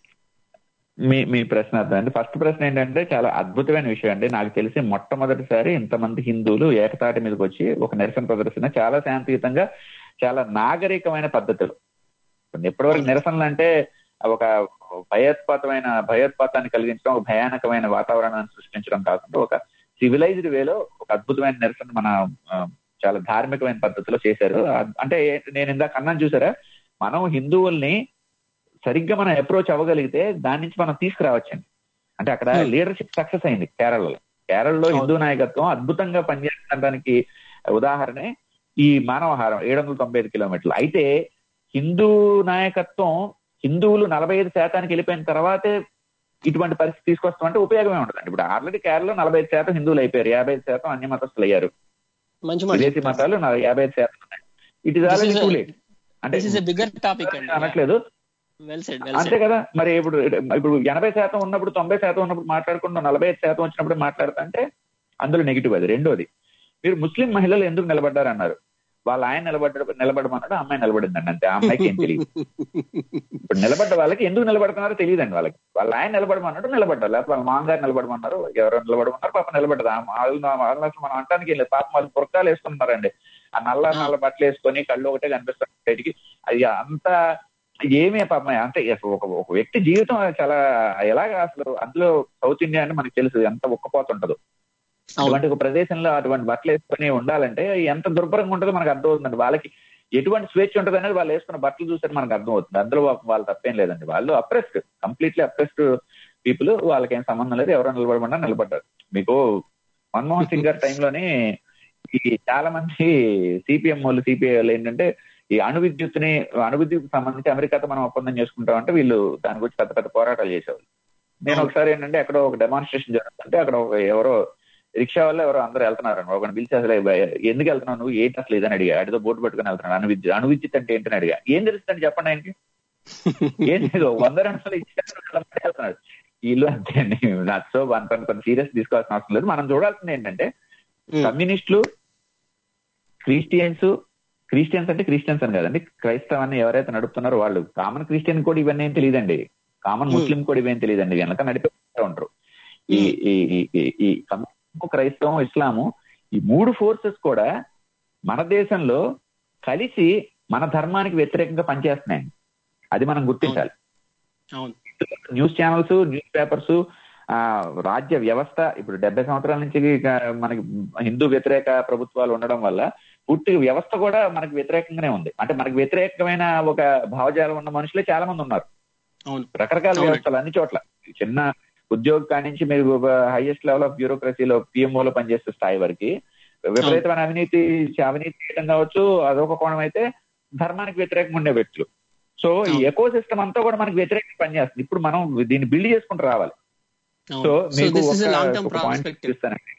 మీ మీ ప్రశ్న అర్థం అండి ఫస్ట్ ప్రశ్న ఏంటంటే చాలా అద్భుతమైన విషయం అండి నాకు తెలిసి మొట్టమొదటిసారి ఇంతమంది హిందువులు ఏకతాటి మీదకి వచ్చి ఒక నిరసన ప్రదర్శన చాలా శాంతియుతంగా చాలా నాగరికమైన పద్ధతులు ఎప్పటివరకు నిరసనలు అంటే ఒక భయోత్పాతమైన భయోత్పాతాన్ని కలిగించడం ఒక భయానకమైన వాతావరణాన్ని సృష్టించడం కాకుండా ఒక సివిలైజ్డ్ వేలో ఒక అద్భుతమైన నిరసన మన ఆ, చాలా ధార్మికమైన పద్ధతిలో చేశారు అ- అంటే నేను ఇందాక అన్నాను చూసారా మనం హిందువుల్ని సరిగ్గా మనం అప్రోచ్ అవ్వగలిగితే దాని నుంచి మనం తీసుకురావచ్చండి అంటే అక్కడ లీడర్షిప్ సక్సెస్ అయింది కేరళలో కేరళలో హిందూ నాయకత్వం అద్భుతంగా పనిచేయడానికి ఉదాహరణే ఈ మానవహారం ఏడు వందల తొంభై ఐదు కిలోమీటర్లు అయితే హిందూ నాయకత్వం హిందువులు నలభై ఐదు శాతానికి వెళ్ళిపోయిన తర్వాతే ఇటువంటి పరిస్థితి తీసుకొస్తామంటే ఉపయోగమే ఉండదండి ఇప్పుడు ఆల్రెడీ కేరళలో నలభై ఐదు శాతం హిందువులు అయిపోయారు యాభై ఐదు శాతం అన్య మతస్థులు అయ్యారు మంచి మాట విదేశీ మతాలు నా- యాభై ఐదు శాతం ఉన్నాయి it is already This is a- too late అంటే this is a bigger topic అండి అనట్లేదు వెల్ సెడ్ వెల్ అంతే కదా మరి ఇప్పుడు ఇప్పుడు ఎనభై శాతం ఉన్నప్పుడు తొంభై శాతం ఉన్నప్పుడు మాట్లాడకుండా నలభై ఐదు శాతం వచ్చినప్పుడు మాట్లాడతా అంటే అందులో నెగిటివ్ అది రెండోది మీరు ముస్లిం మహిళలు ఎందుకు నిలబడ్డారు అన్నారు వాళ్ళ ఆయన నిలబడ్డ నిలబడమన్నాడు ఆ అమ్మాయి నిలబడిందండి అంతే ఆ అమ్మాయికి ఏం తెలియదు ఇప్పుడు నిలబడ్డ వాళ్ళకి ఎందుకు నిలబడుతున్నారో తెలియదండి వాళ్ళకి వాళ్ళ ఆయన నిలబడమన్నాడు నిలబడ్డారు లేకపోతే వాళ్ళ మామగారు నిలబడమన్నారు ఎవరో నిలబడమన్నారు పాప నిలబడ్డది ఆ వాళ్ళు వాళ్ళు అసలు మనం అంటానికి లేదు పాపం వాళ్ళు పురకాలు వేసుకున్నారండి ఆ నల్ల నల్ల బట్టలు వేసుకొని కళ్ళు ఒకటే కనిపిస్తారు బయటికి అది అంత ఏమీ పాపం అంటే అసలు ఒక ఒక వ్యక్తి జీవితం చాలా ఎలాగ అసలు అందులో సౌత్ ఇండియా అంటే మనకు తెలుసు ఎంత ఉక్కపోతుంటదో అటువంటి ఒక ప్రదేశంలో అటువంటి బట్టలు వేసుకొని ఉండాలంటే ఎంత దుర్భరంగా ఉంటుందో మనకు అర్థం అవుతుందండి వాళ్ళకి ఎటువంటి స్వేచ్ఛ ఉంటుంది అనేది వాళ్ళు వేసుకున్న బట్టలు చూస్తే మనకు అర్థం అవుతుంది అందులో వా- వాళ్ళు తప్పేం లేదండి వాళ్ళు అప్రెస్డ్ కంప్లీట్లీ అప్రెస్డ్ పీపుల్ వాళ్ళకి ఏం సంబంధం లేదు ఎవరో నిలబడమన్నా నిలబడ్డారు మీకు మన్మోహన్ సింగ్ గారి టైంలోనే ఈ చాలా మంది సిపిఎం వాళ్ళు సిపిఐ వాళ్ళు ఏంటంటే ఈ అణు విద్యుత్ని అణు విద్యుత్ సంబంధించి అమెరికాతో మనం ఒప్పందం చేసుకుంటాం అంటే వీళ్ళు దాని గురించి పెద్ద పెద్ద పోరాటాలు చేసేవాళ్ళు నేను ఒకసారి ఏంటంటే అక్కడ ఒక డెమాన్స్ట్రేషన్ జరుగుతుంటే అక్కడ ఒక ఎవరో రిక్షా వల్ల ఎవరో అందరూ వెళ్తున్నారు ఒకటి పిలిచి అసలు ఎందుకు వెళ్తున్నావు నువ్వు ఏంటి అసలు ఇదని అడిగా అడితో బోర్డు పట్టుకుని వెళ్తున్నాడు అణు విద్యుత్ అణు విద్యుత్ అంటే ఏంటని అడిగా ఏం తెలుస్తుంది చెప్పండి ఆయనకి ఏం లేదు వంద రెండు వందలు ఇచ్చారు వెళ్తున్నాడు వీళ్ళు అంతే అండి నాకు సో అంత కొంత సీరియస్ తీసుకోవాల్సిన అవసరం లేదు మనం చూడాల్సింది ఏంటంటే కమ్యూనిస్టులు క్రిస్టియన్స్ క్రిస్టియన్స్ అంటే క్రిస్టియన్స్ అని కదండి క్రైస్తవాన్ని ఎవరైతే నడుపుతున్నారో వాళ్ళు కామన్ క్రిస్టియన్ కూడా ఇవన్నీ ఏం తెలియదండి కామన్ ముస్లిం కూడా ఇవేం తెలియదండి వెనక నడిపే ఉంటారు ఈ ఈ ఈ- ఈ- ఈ కమ్యూనిజం క్రైస్తవం ఇస్లాము ఈ మూడు ఫోర్సెస్ కూడా మన దేశంలో కలిసి మన ధర్మానికి వ్యతిరేకంగా పనిచేస్తున్నాయి అది మనం గుర్తించాలి అవును న్యూస్ ఛానల్స్ న్యూస్ పేపర్స్ ఆ రాజ్య వ్యవస్థ ఇప్పుడు డెబ్బై సంవత్సరాల నుంచి ఇక మనకి హిందూ వ్యతిరేక ప్రభుత్వాలు ఉండడం వల్ల పూర్తి వ్యవస్థ కూడా మనకి వ్యతిరేకంగానే ఉంది అంటే మనకి వ్యతిరేకమైన ఒక భావజాలం ఉన్న మనుషులే చాలా మంది ఉన్నారు అవును రకరకాల అవునండి. వ్యవస్థలు అన్ని చోట్ల చిన్న ఉద్యోగ కాడి నుంచి మీరు హైయెస్ట్ లెవెల్ ఆఫ్ బ్యూరోక్రసీలో PMO లో పనిచేసే స్థాయి వరకు విపరీతమైన అవినీతి అవినీతి చేయడం కావచ్చు అదొక కోణం అయితే ధర్మానికి వ్యతిరేకంగా ఉండే వ్యక్తులు సో ఈ ఎకో సిస్టమ్ అంతా కూడా మనకి వ్యతిరేకంగా పనిచేస్తుంది ఇప్పుడు మనం దీన్ని బిల్డ్ చేసుకుంటూ రావాలి సో అవును సో మీకు దిస్ ఇస్ ఒక- లాంగ్ టర్మ్ ఒక పాయింట్ ప్రాస్పెక్టివ్ చూపిస్తానండి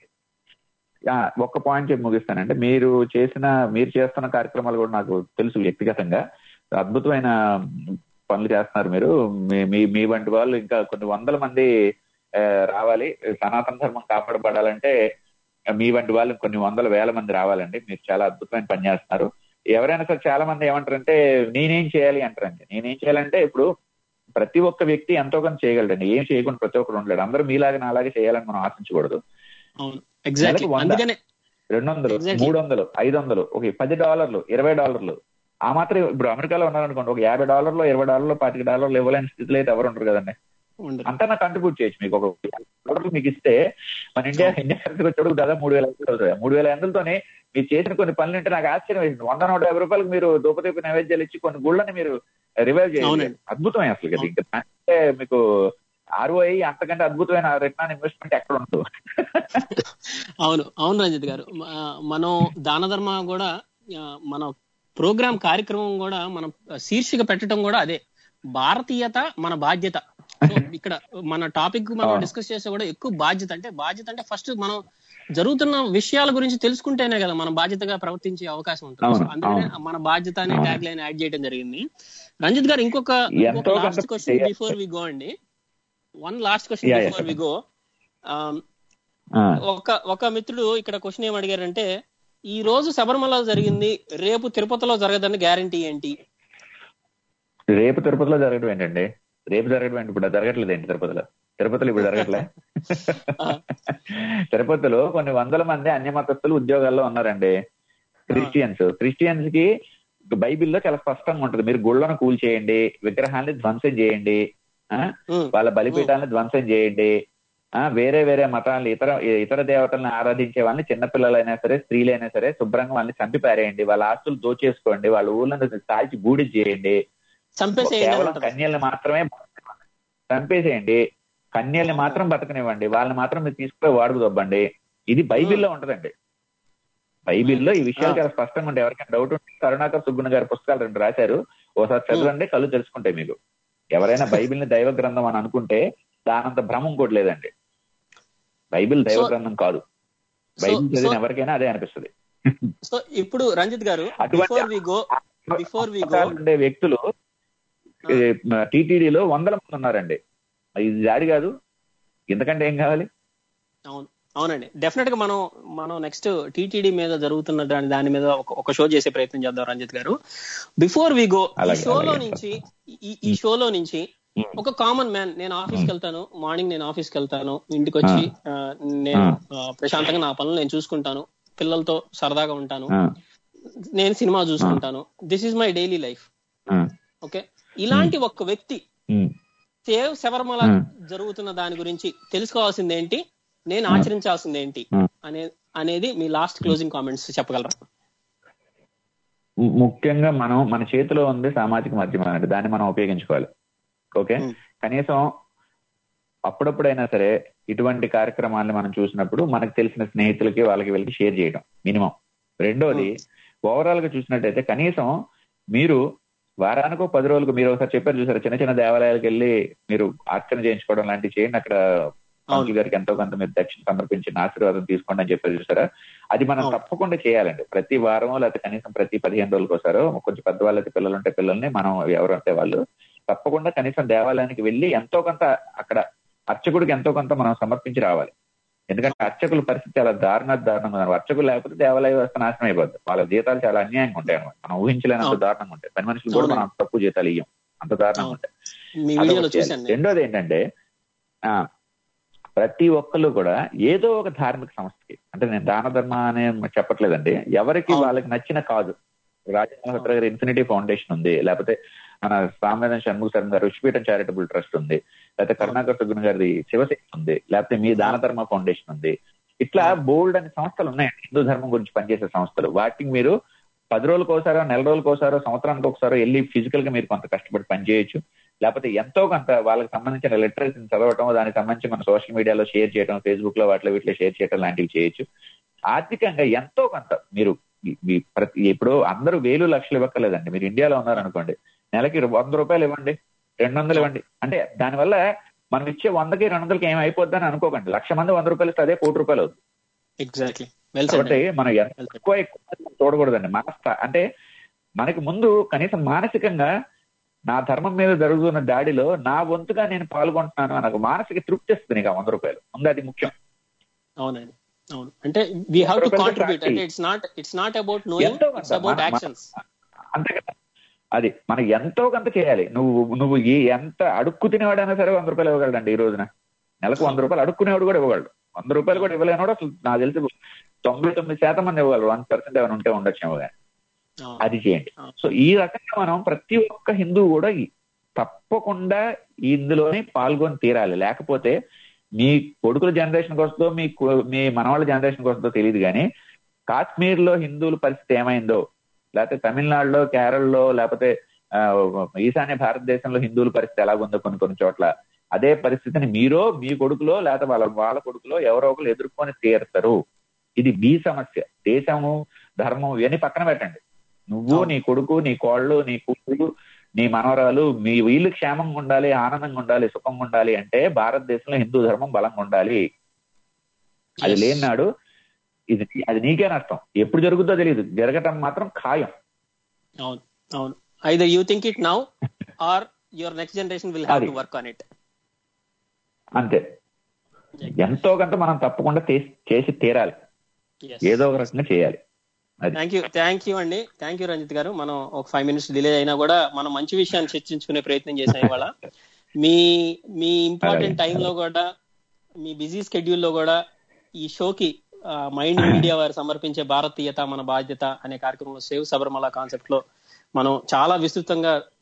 యా, ఒక్క పాయింట్ చెప్పి ముగిస్తానంటే మీరు చేసిన మీరు చేస్తున్న కార్యక్రమాలు కూడా నాకు తెలుసు వ్యక్తిగతంగా అద్భుతమైన పనులు చేస్తున్నారు మీరు మీ- మీ మీ వంటి వాళ్ళు ఇంకా కొన్ని వందల మంది ఆ, రావాలి సనాతన ధర్మం కాపాడబడాలంటే మీ వంటి వాళ్ళు కొన్ని వందల వేల మంది రావాలండి మీరు చాలా అద్భుతమైన పని చేస్తున్నారు ఎవరైనా సరే చాలా మంది ఏమంటారంటే నేనేం చేయాలి అంటారండి నేనేం చేయాలంటే ఇప్పుడు ప్రతి ఒక్క వ్యక్తి ఎంతో కొంత చేయగలడండి ఏం చేయకుండా ప్రతి ఒక్కరు ఉండలేడు అందరూ మీలాగే నాలాగే చేయాలని మనం ఆశించకూడదు అవును ఎగ్జాక్ట్లీ నెలకు వంద. అందుకనే రెండు వందలు Exactly. మూడు వందలు ఐదు వందలు ఒక పది డాలర్లు ఇరవై డాలర్లు ఆ మాత్రం ఇప్పుడు అమెరికాలో ఉన్నారనుకోండి ఒక యాభై డాలర్లు ఇరవై డాలర్లు పాతిక డాలర్లు ఇవ్వలేని స్థితిలో అయితే ఎవరు ఉంటారు కదండి ఉండదు అంతా నాకు కంట్రిబ్యూట్ చేయొచ్చు మీకు ఒక డాలర్లు మీకు ఇస్తే మన ఇండియా ఇండియా కరెన్సీకి వచ్చేటప్పుడు దాదాపు మూడు వేల ఐదు అవుతాయి మూడు వేల ఐదులతోనే మీరు చేసిన కొన్ని పనులు అంటే నాకు ఆశ్చర్యం వేసింది వంద నూట యాభై రూపాయలకు మీరు దూపదీప నైవేద్యాలు ఇచ్చి కొన్ని గుళ్ళని మీరు రివైవ్ చేయాలి అవునండి. అద్భుతమే అసలు కదా ఇంకా అంటే మీకు ఆర్ఓఐ అంతకంటే అద్భుతమైన రిటర్న్ ఇన్వెస్ట్మెంట్ ఎక్కడ ఉండదు అవును అవును రంజిత్ గారు మ- మనం దాన ధర్మ కూడా ఆ, మన ప్రోగ్రామ్ కార్యక్రమం కూడా మనం శీర్షిక పెట్టడం కూడా అదే భారతీయత మన బాధ్యత సో ఇక్కడ మన టాపిక్ మనం అవును. డిస్కస్ చేసే కూడా ఎక్కువ బాధ్యత అంటే బాధ్యత అంటే ఫస్ట్ మనం జరుగుతున్న విషయాల గురించి తెలుసుకుంటేనే కదా మనం బాధ్యతగా ప్రవర్తించే అవకాశం ఉంటుంది అవును, సో అందుకనే అవును. మన బాధ్యత అనే అవును. ట్యాగ్ లైన్ యాడ్ చేయడం జరిగింది రంజిత్ గారు ఇంకొక ఎంతో లాస్ట్ కొంత క్వశ్చన్ చేయాలి. బిఫోర్ వి గో అండి one last question Yeah, yeah. Before we go ఆ, ఒక ఒక మిత్రుడు ఇక్కడ క్వశ్చన్ ఏం అడిగారంటే ఈ రోజు శబరిమల జరిగింది రేపు తిరుపతిలో జరగదని గ్యారంటీ ఏంటి రేపు తిరుపతిలో జరగడం ఏంటండి రేపు జరగడం ఏంటి ఇప్పుడు జరగట్లేదు ఏంటి తిరుపతిలో తిరుపతిలో ఇప్పుడు జరగట్లే తిరుపతిలో కొన్ని వందల మంది అన్య మతస్థులు ఉద్యోగాల్లో ఉన్నారండి క్రిస్టియన్స్ క్రిస్టియన్స్ కి బైబిల్లో చాలా స్పష్టంగా ఉంటుంది మీరు గుళ్ళను కూల్చేయండి విగ్రహాన్ని ధ్వంసం చేయండి ఆ, ఉమ్, వాళ్ళ బలిపీఠాలను ధ్వంసం చేయండి ఆ వేరే వేరే మతాలను ఇతర ఇతర దేవతలను ఆరాధించే వాళ్ళని చిన్నపిల్లలైనా సరే స్త్రీలైనా సరే శుభ్రంగా వాళ్ళని చంపి పారేయండి వాళ్ళ ఆస్తులు దోచేసుకోండి వాళ్ళ ఊళ్ళను కాల్చి బూడి చేయండి చంపేసేయండి అని కేవలం ఉంటుంది కన్యల్ని మాత్రమే చంపేసేయండి కన్యల్ని మాత్రం బతకనివ్వండి వాళ్ళని మాత్రం మీరు తీసుకుపోయి వాడుకు దొబ్బండి ఇది బైబిల్లో ఉంటదండి బైబిల్లో ఈ విషయాలు చాలా స్పష్టంగా ఉంటాయి ఎవరికైనా డౌట్ ఉంటే కరుణాకర్ సుబ్బున్న గారి పుస్తకాలు రెండు రాశారు ఒకసారి చదవండి కళ్ళు తెలుసుకుంటాయి మీకు ఎవరైనా బైబిల్ని దైవ గ్రంథం అని అనుకుంటే దానంత భ్రమం కూడా లేదండి బైబిల్ దైవ So- గ్రంథం కాదు So- బైబిల్ చదివిన so- ఎవరికైనా అదే అనిపిస్తుంది సో ఇప్పుడు రంజిత్ గారు అటువంటి before we go before we go పుస్తకాలు ఉండే వ్యక్తులు టీటీడీలో వందల మంది ఉన్నారండి ఇది జాడి కాదు ఇంతకంటే ఏం కావాలి అవును అవునండి డెఫినెట్ గా మనం మనం నెక్స్ట్ టీటీడీ మీద జరుగుతున్న దాని దాని మీద ఒక- ఒక షో చేసే ప్రయత్నం చేద్దాం రంజిత్ గారు బిఫోర్ వి గో ఈ అలాగే, షోలో అలాగే. నుంచి ఈ ఈ షోలో నుంచి ఒక కామన్ మ్యాన్ నేను ఆఫీస్కి వెళ్తాను మార్నింగ్ నేను ఆఫీస్కి వెళ్తాను ఇంటికి వచ్చి ఆ, నేను ఆ, ప్రశాంతంగా నా పనులు నేను చూసుకుంటాను పిల్లలతో సరదాగా ఉంటాను ఆ, నేను సినిమా చూసుకుంటాను this is my daily life ఆ, ఓకే ఇలాంటి ఒక వ్యక్తి ఉమ్, సేవ్ శబరిమల Hmm. జరుగుతున్న దాని గురించి తెలుసుకోవాల్సింది ఏంటి నేను ఆచరించాల్సింది ఏంటి Hmm. అనే అనేది మీ లాస్ట్ క్లోజింగ్ కామెంట్స్ చెప్పగలరా ము- ముఖ్యంగా మనం మన చేతిలో ఉంది సామాజిక మాధ్యమం అంటే దాన్ని మనం ఉపయోగించుకోవాలి ఓకే Hmm. కనీసం అప్పుడప్పుడైనా సరే ఇటువంటి కార్యక్రమాలను మనం చూసినప్పుడు మనకు తెలిసిన స్నేహితులకి వాళ్ళకి వెళ్ళి షేర్ చేయడం మినిమం రెండోది ఓవరాల్ గా చూసినట్టయితే కనీసం మీరు వారానికో పది రోజులకు మీరు ఒకసారి చెప్పారు చూసారు చిన్న చిన్న దేవాలయాలకు వెళ్ళి మీరు అర్చన చేయించుకోవడం లాంటివి చేయండి అక్కడ పంతులు గారికి ఎంతో కొంత మీరు దక్షిణ సమర్పించిన ఆశీర్వాదం తీసుకోండి అని చెప్పారు చూసారా అది మనం అవును. తప్పకుండా చేయాలండి ప్రతి వారమో లేకపోతే కనీసం ప్రతి పదిహేను రోజులకు ఒకసారో కొంచెం పెద్దవాళ్ళకి పిల్లలు ఉంటే పిల్లల్ని మనం ఎవరు అంటే వాళ్ళు తప్పకుండా కనీసం దేవాలయానికి వెళ్ళి ఎంతో కొంత అక్కడ అర్చకుడికి ఎంతో కొంత మనం సమర్పించి రావాలి ఎందుకంటే అర్చకుల పరిస్థితి చాలా దారుణ దారుణంగా ఉన్నారు అర్చకులు లేకపోతే దేవాలయ వ్యవస్థ నాశనం అయిపోద్ది వాళ్ళ జీతాలు చాలా అన్యాయంగా ఉంటాయి అన్నమాట మనం ఊహించలేనంత అవును. దారుణంగా ఉంటాయి పని మనుషులు కూడా మనం అంత తక్కువ జీతాలు ఇయ్యం అంత దారుణంగా అవును. ఉంటాయి మీ అదొకటి వీడియోలో చేయాలి. చూశాను నేను. రెండోది ఏంటంటే ఆ ప్రతి ఒక్కళ్ళు కూడా ఏదో ఒక ధార్మిక సంస్థకి అంటే నేను దాన ధర్మ అనే చెప్పట్లేదండి ఎవరికి అవును. వాళ్ళకి నచ్చిన కాదు రాజమహోత్ర గారి ఇన్ఫినిటీ ఫౌండేషన్ ఉంది లేకపోతే మన సామ్వేదం షణ్ముఖ శర్మ గారు రుచిపీఠం చారిటబుల్ ట్రస్ట్ ఉంది లేకపోతే కరుణాకర్ సుగుణ గారిది శివశక్తి ఉంది లేకపోతే మీ దాన ధర్మ ఫౌండేషన్ ఉంది ఇట్లా బోల్డ్ అనే సంస్థలు ఉన్నాయండి హిందూ ధర్మం గురించి పనిచేసే సంస్థలు వాటికి మీరు పది రోజులకు ఒకసారో నెల రోజులకు ఒకసారో సంవత్సరానికి ఒకసారో వెళ్ళి ఫిజికల్ గా మీరు కొంత కష్టపడి పనిచేయొచ్చు లేకపోతే ఎంతో కొంత వాళ్ళకి సంబంధించిన లిటరసీని చదవటం దానికి సంబంధించి మన సోషల్ మీడియాలో షేర్ చేయడం ఫేస్బుక్ లో వాటిలో వీటిలో షేర్ చేయడం లాంటివి చేయొచ్చు ఆర్థికంగా ఎంతో కొంత మీరు ఈ- ఈ ప్రతి ఇప్పుడు అందరూ వేలు లక్షలు ఇవ్వక్కర్లేదండి మీరు ఇండియాలో ఉన్నారనుకోండి నెలకి వంద రూపాయలు ఇవ్వండి రెండు వందలు ఇవ్వండి అంటే దానివల్ల మనం ఇచ్చే వందకి రెండు వందలకి ఏం అయిపోద్దని అనుకోకండి లక్ష మంది వంద రూపాయలు ఇస్తే అదే కోటి రూపాయలు అవుతుంది ఎగ్జాక్ట్లీ వెల్ కాబట్టి సెడ్ మనం ఎంత ఎక్కువ ఎక్కువ చూడకూడదండి మన స్థా- అంటే మనకి ముందు కనీసం మానసికంగా నా ధర్మం మీద జరుగుతున్న దాడిలో నా వంతుగా నేను పాల్గొంటున్నాను నాకు మానసిక తృప్తి ఇస్తుంది నీకు ఆ వంద రూపాయలు ముందు అది ముఖ్యం అవునండి అవును అంటే వీ హ్యావ్ టు రూపాయలతో కాంట్రిబ్యూట్ start అంటే it's not it's not about knowing ఎంతో కొంత ఇట్స్ అబౌట్ మన- యాక్షన్స్ అంతే కదా అది మనం ఎంతో కొంత చేయాలి నువ్వు నువ్వు ఏ ఎంత అడుక్కు తినేవాడైనా సరే వంద రూపాయలు ఇవ్వగలడండి ఈ రోజున నెలకు వంద రూపాయలు అడుక్కునేవాడు కూడా ఇవ్వగలడు వంద రూపాయలు కూడా ఇవ్వలేనోడు అసలు నాకు తెలిసి తొంభై తొమ్మిది శాతం మంది ఇవ్వగలరు వన్ పర్సెంట్ ఏమైనా ఉంటే ఉండొచ్చు కానీ అది చేయండి సో ఈ రకంగా మనం ప్రతి ఒక్క హిందువు కూడా ఈ- తప్పకుండా ఇందులోనే పాల్గొని తీరాలి లేకపోతే మీ కొడుకుల జనరేషన్ వస్తుందో మీ కు- మీ మనవాళ్ళ జనరేషన్ వస్తుందో తెలియదు కానీ కాశ్మీర్ లో హిందువుల పరిస్థితి ఏమైందో లేకపోతే తమిళనాడులో కేరళలో లేకపోతే ఆ, ఈశాన్య భారతదేశంలో హిందువుల పరిస్థితి ఎలాగుందో కొన్ని కొన్ని చోట్ల అదే పరిస్థితిని మీరో మీ కొడుకులో లేకపోతే వాళ్ళ వాళ్ళ కొడుకులో ఎవరో ఒకరు ఎదుర్కొని తీరుతారు ఇది మీ సమస్య దేశము ధర్మం ఇవన్నీ పక్కన పెట్టండి నువ్వు నీ కొడుకు నీ కోళ్ళు నీ కూతురు నీ మనవరాలు మీ వీళ్ళు క్షేమంగా ఉండాలి ఆనందంగా ఉండాలి సుఖంగా ఉండాలి అంటే భారతదేశంలో హిందూ ధర్మం బలంగా ఉండాలి అది Yes. లేనినాడు ఇది అది నీకే నష్టం ఎప్పుడు జరుగుతుందో తెలియదు జరగటం మాత్రం ఖాయం అవును అవును either you think it now or your next generation will have అది. టు వర్క్ ఆన్ ఇట్ అంతే ఎంతో కొంత మనం తప్పకుండా చేసి- చేసి తీరాలి ఏదో ఒక రకంగా చేయాలి అది థ్యాంక్ యూ థ్యాంక్ యూ అండి థ్యాంక్ యూ రంజిత్ గారు మనం ఒక ఫైవ్ మినిట్స్ డిలే అయినా కూడా మనం మంచి విషయాన్ని చర్చించుకునే ప్రయత్నం చేసాం ఇవాళ మీ మీ ఇంపార్టెంట్ అలాగే. టైంలో కూడా మీ బిజీ స్కెడ్యూల్లో కూడా ఈ షోకి మైండ్ మీడియా వారు సమర్పించే భారతీయత మన బాధ్యత అనే కార్యక్రమంలో సేవ్ శబరిమల కాన్సెప్ట్ లో మనం చాలా విస్తృతంగా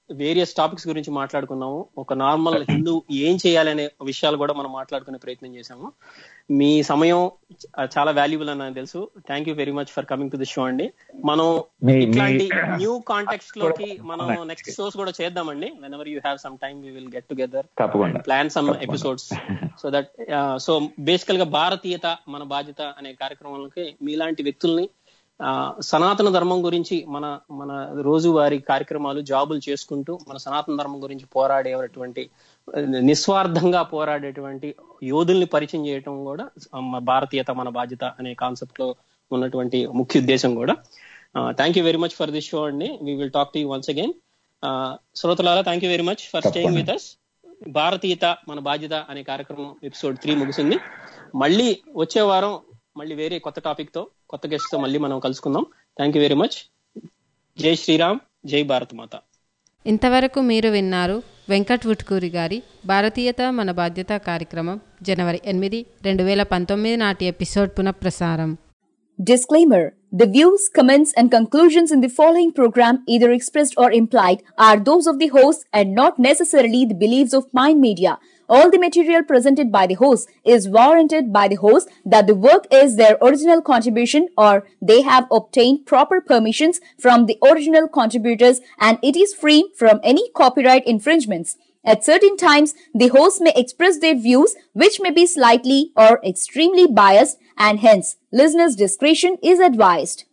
వేరియస్ టాపిక్స్ గురించి మాట్లాడుకున్నాము ఒక నార్మల్ హిందూ ఏం చేయాలనే విషయాలు కూడా మనం మాట్లాడుకునే ప్రయత్నం చేశాము మీ సమయం చ- చాలా వాల్యుబుల్ అని నాకు తెలుసు thank you very much for coming to the show అండి మనం మీ- మీ- ఇట్లాంటి న్యూ కాంటెక్స్ట్ లోకి మనం నెక్స్ట్ షోస్ కూడా చేద్దామండి whenever you have some time we will get together తప్పకుండా plan some episodes so that so బేసికల్ గా భారతీయత మన బాధ్యత అనే కార్యక్రమాలకి మీలాంటి వ్యక్తుల్ని ఆ, సనాతన ధర్మం గురించి మన మన రోజువారీ కార్యక్రమాలు జాబులు చేసుకుంటూ మన సనాతన ధర్మం గురించి పోరాడేటువంటి నిస్వార్థంగా పోరాడేటువంటి యోధుల్ని పరిచయం చేయటం కూడా మన భారతీయత మన బాధ్యత అనే కాన్సెప్ట్ లో ఉన్నటువంటి ముఖ్య ఉద్దేశం కూడా thank you very much for this show అండి we will talk to you once again శ్రోతలారా thank you very much for staying with us భారతీయత మన బాధ్యత అనే కార్యక్రమం ఎపిసోడ్ త్రీ ముగిసింది మళ్ళీ వచ్చే వారం మళ్ళీ వేరే కొత్త టాపిక్ తో కొత్త గెస్ట్ తో మళ్ళీ మనం కలుసుకుందాం థ్యాంక్ యూ వెరీ మచ్ జై శ్రీరామ్ జై భారత్ మాత ఇంతవరకు మీరు విన్నారు వెంకట్ వుట్కూరి గారి భారతీయత మన బాధ్యత కార్యక్రమం జనవరి ఎనిమిది రెండు వేల పంతొమ్మిది నాటి ఎపిసోడ్ పునఃప్రసారం Disclaimer The views, comments, and conclusions in the following program, either expressed or implied, are those of the host and not necessarily the beliefs of Mind Media. All the material presented by the host is warranted by the host that the work is their original contribution or they have obtained proper permissions from the original contributors and it is free from any copyright infringements. At certain times, the host may express their views which may be slightly or extremely biased and hence listeners' discretion is advised.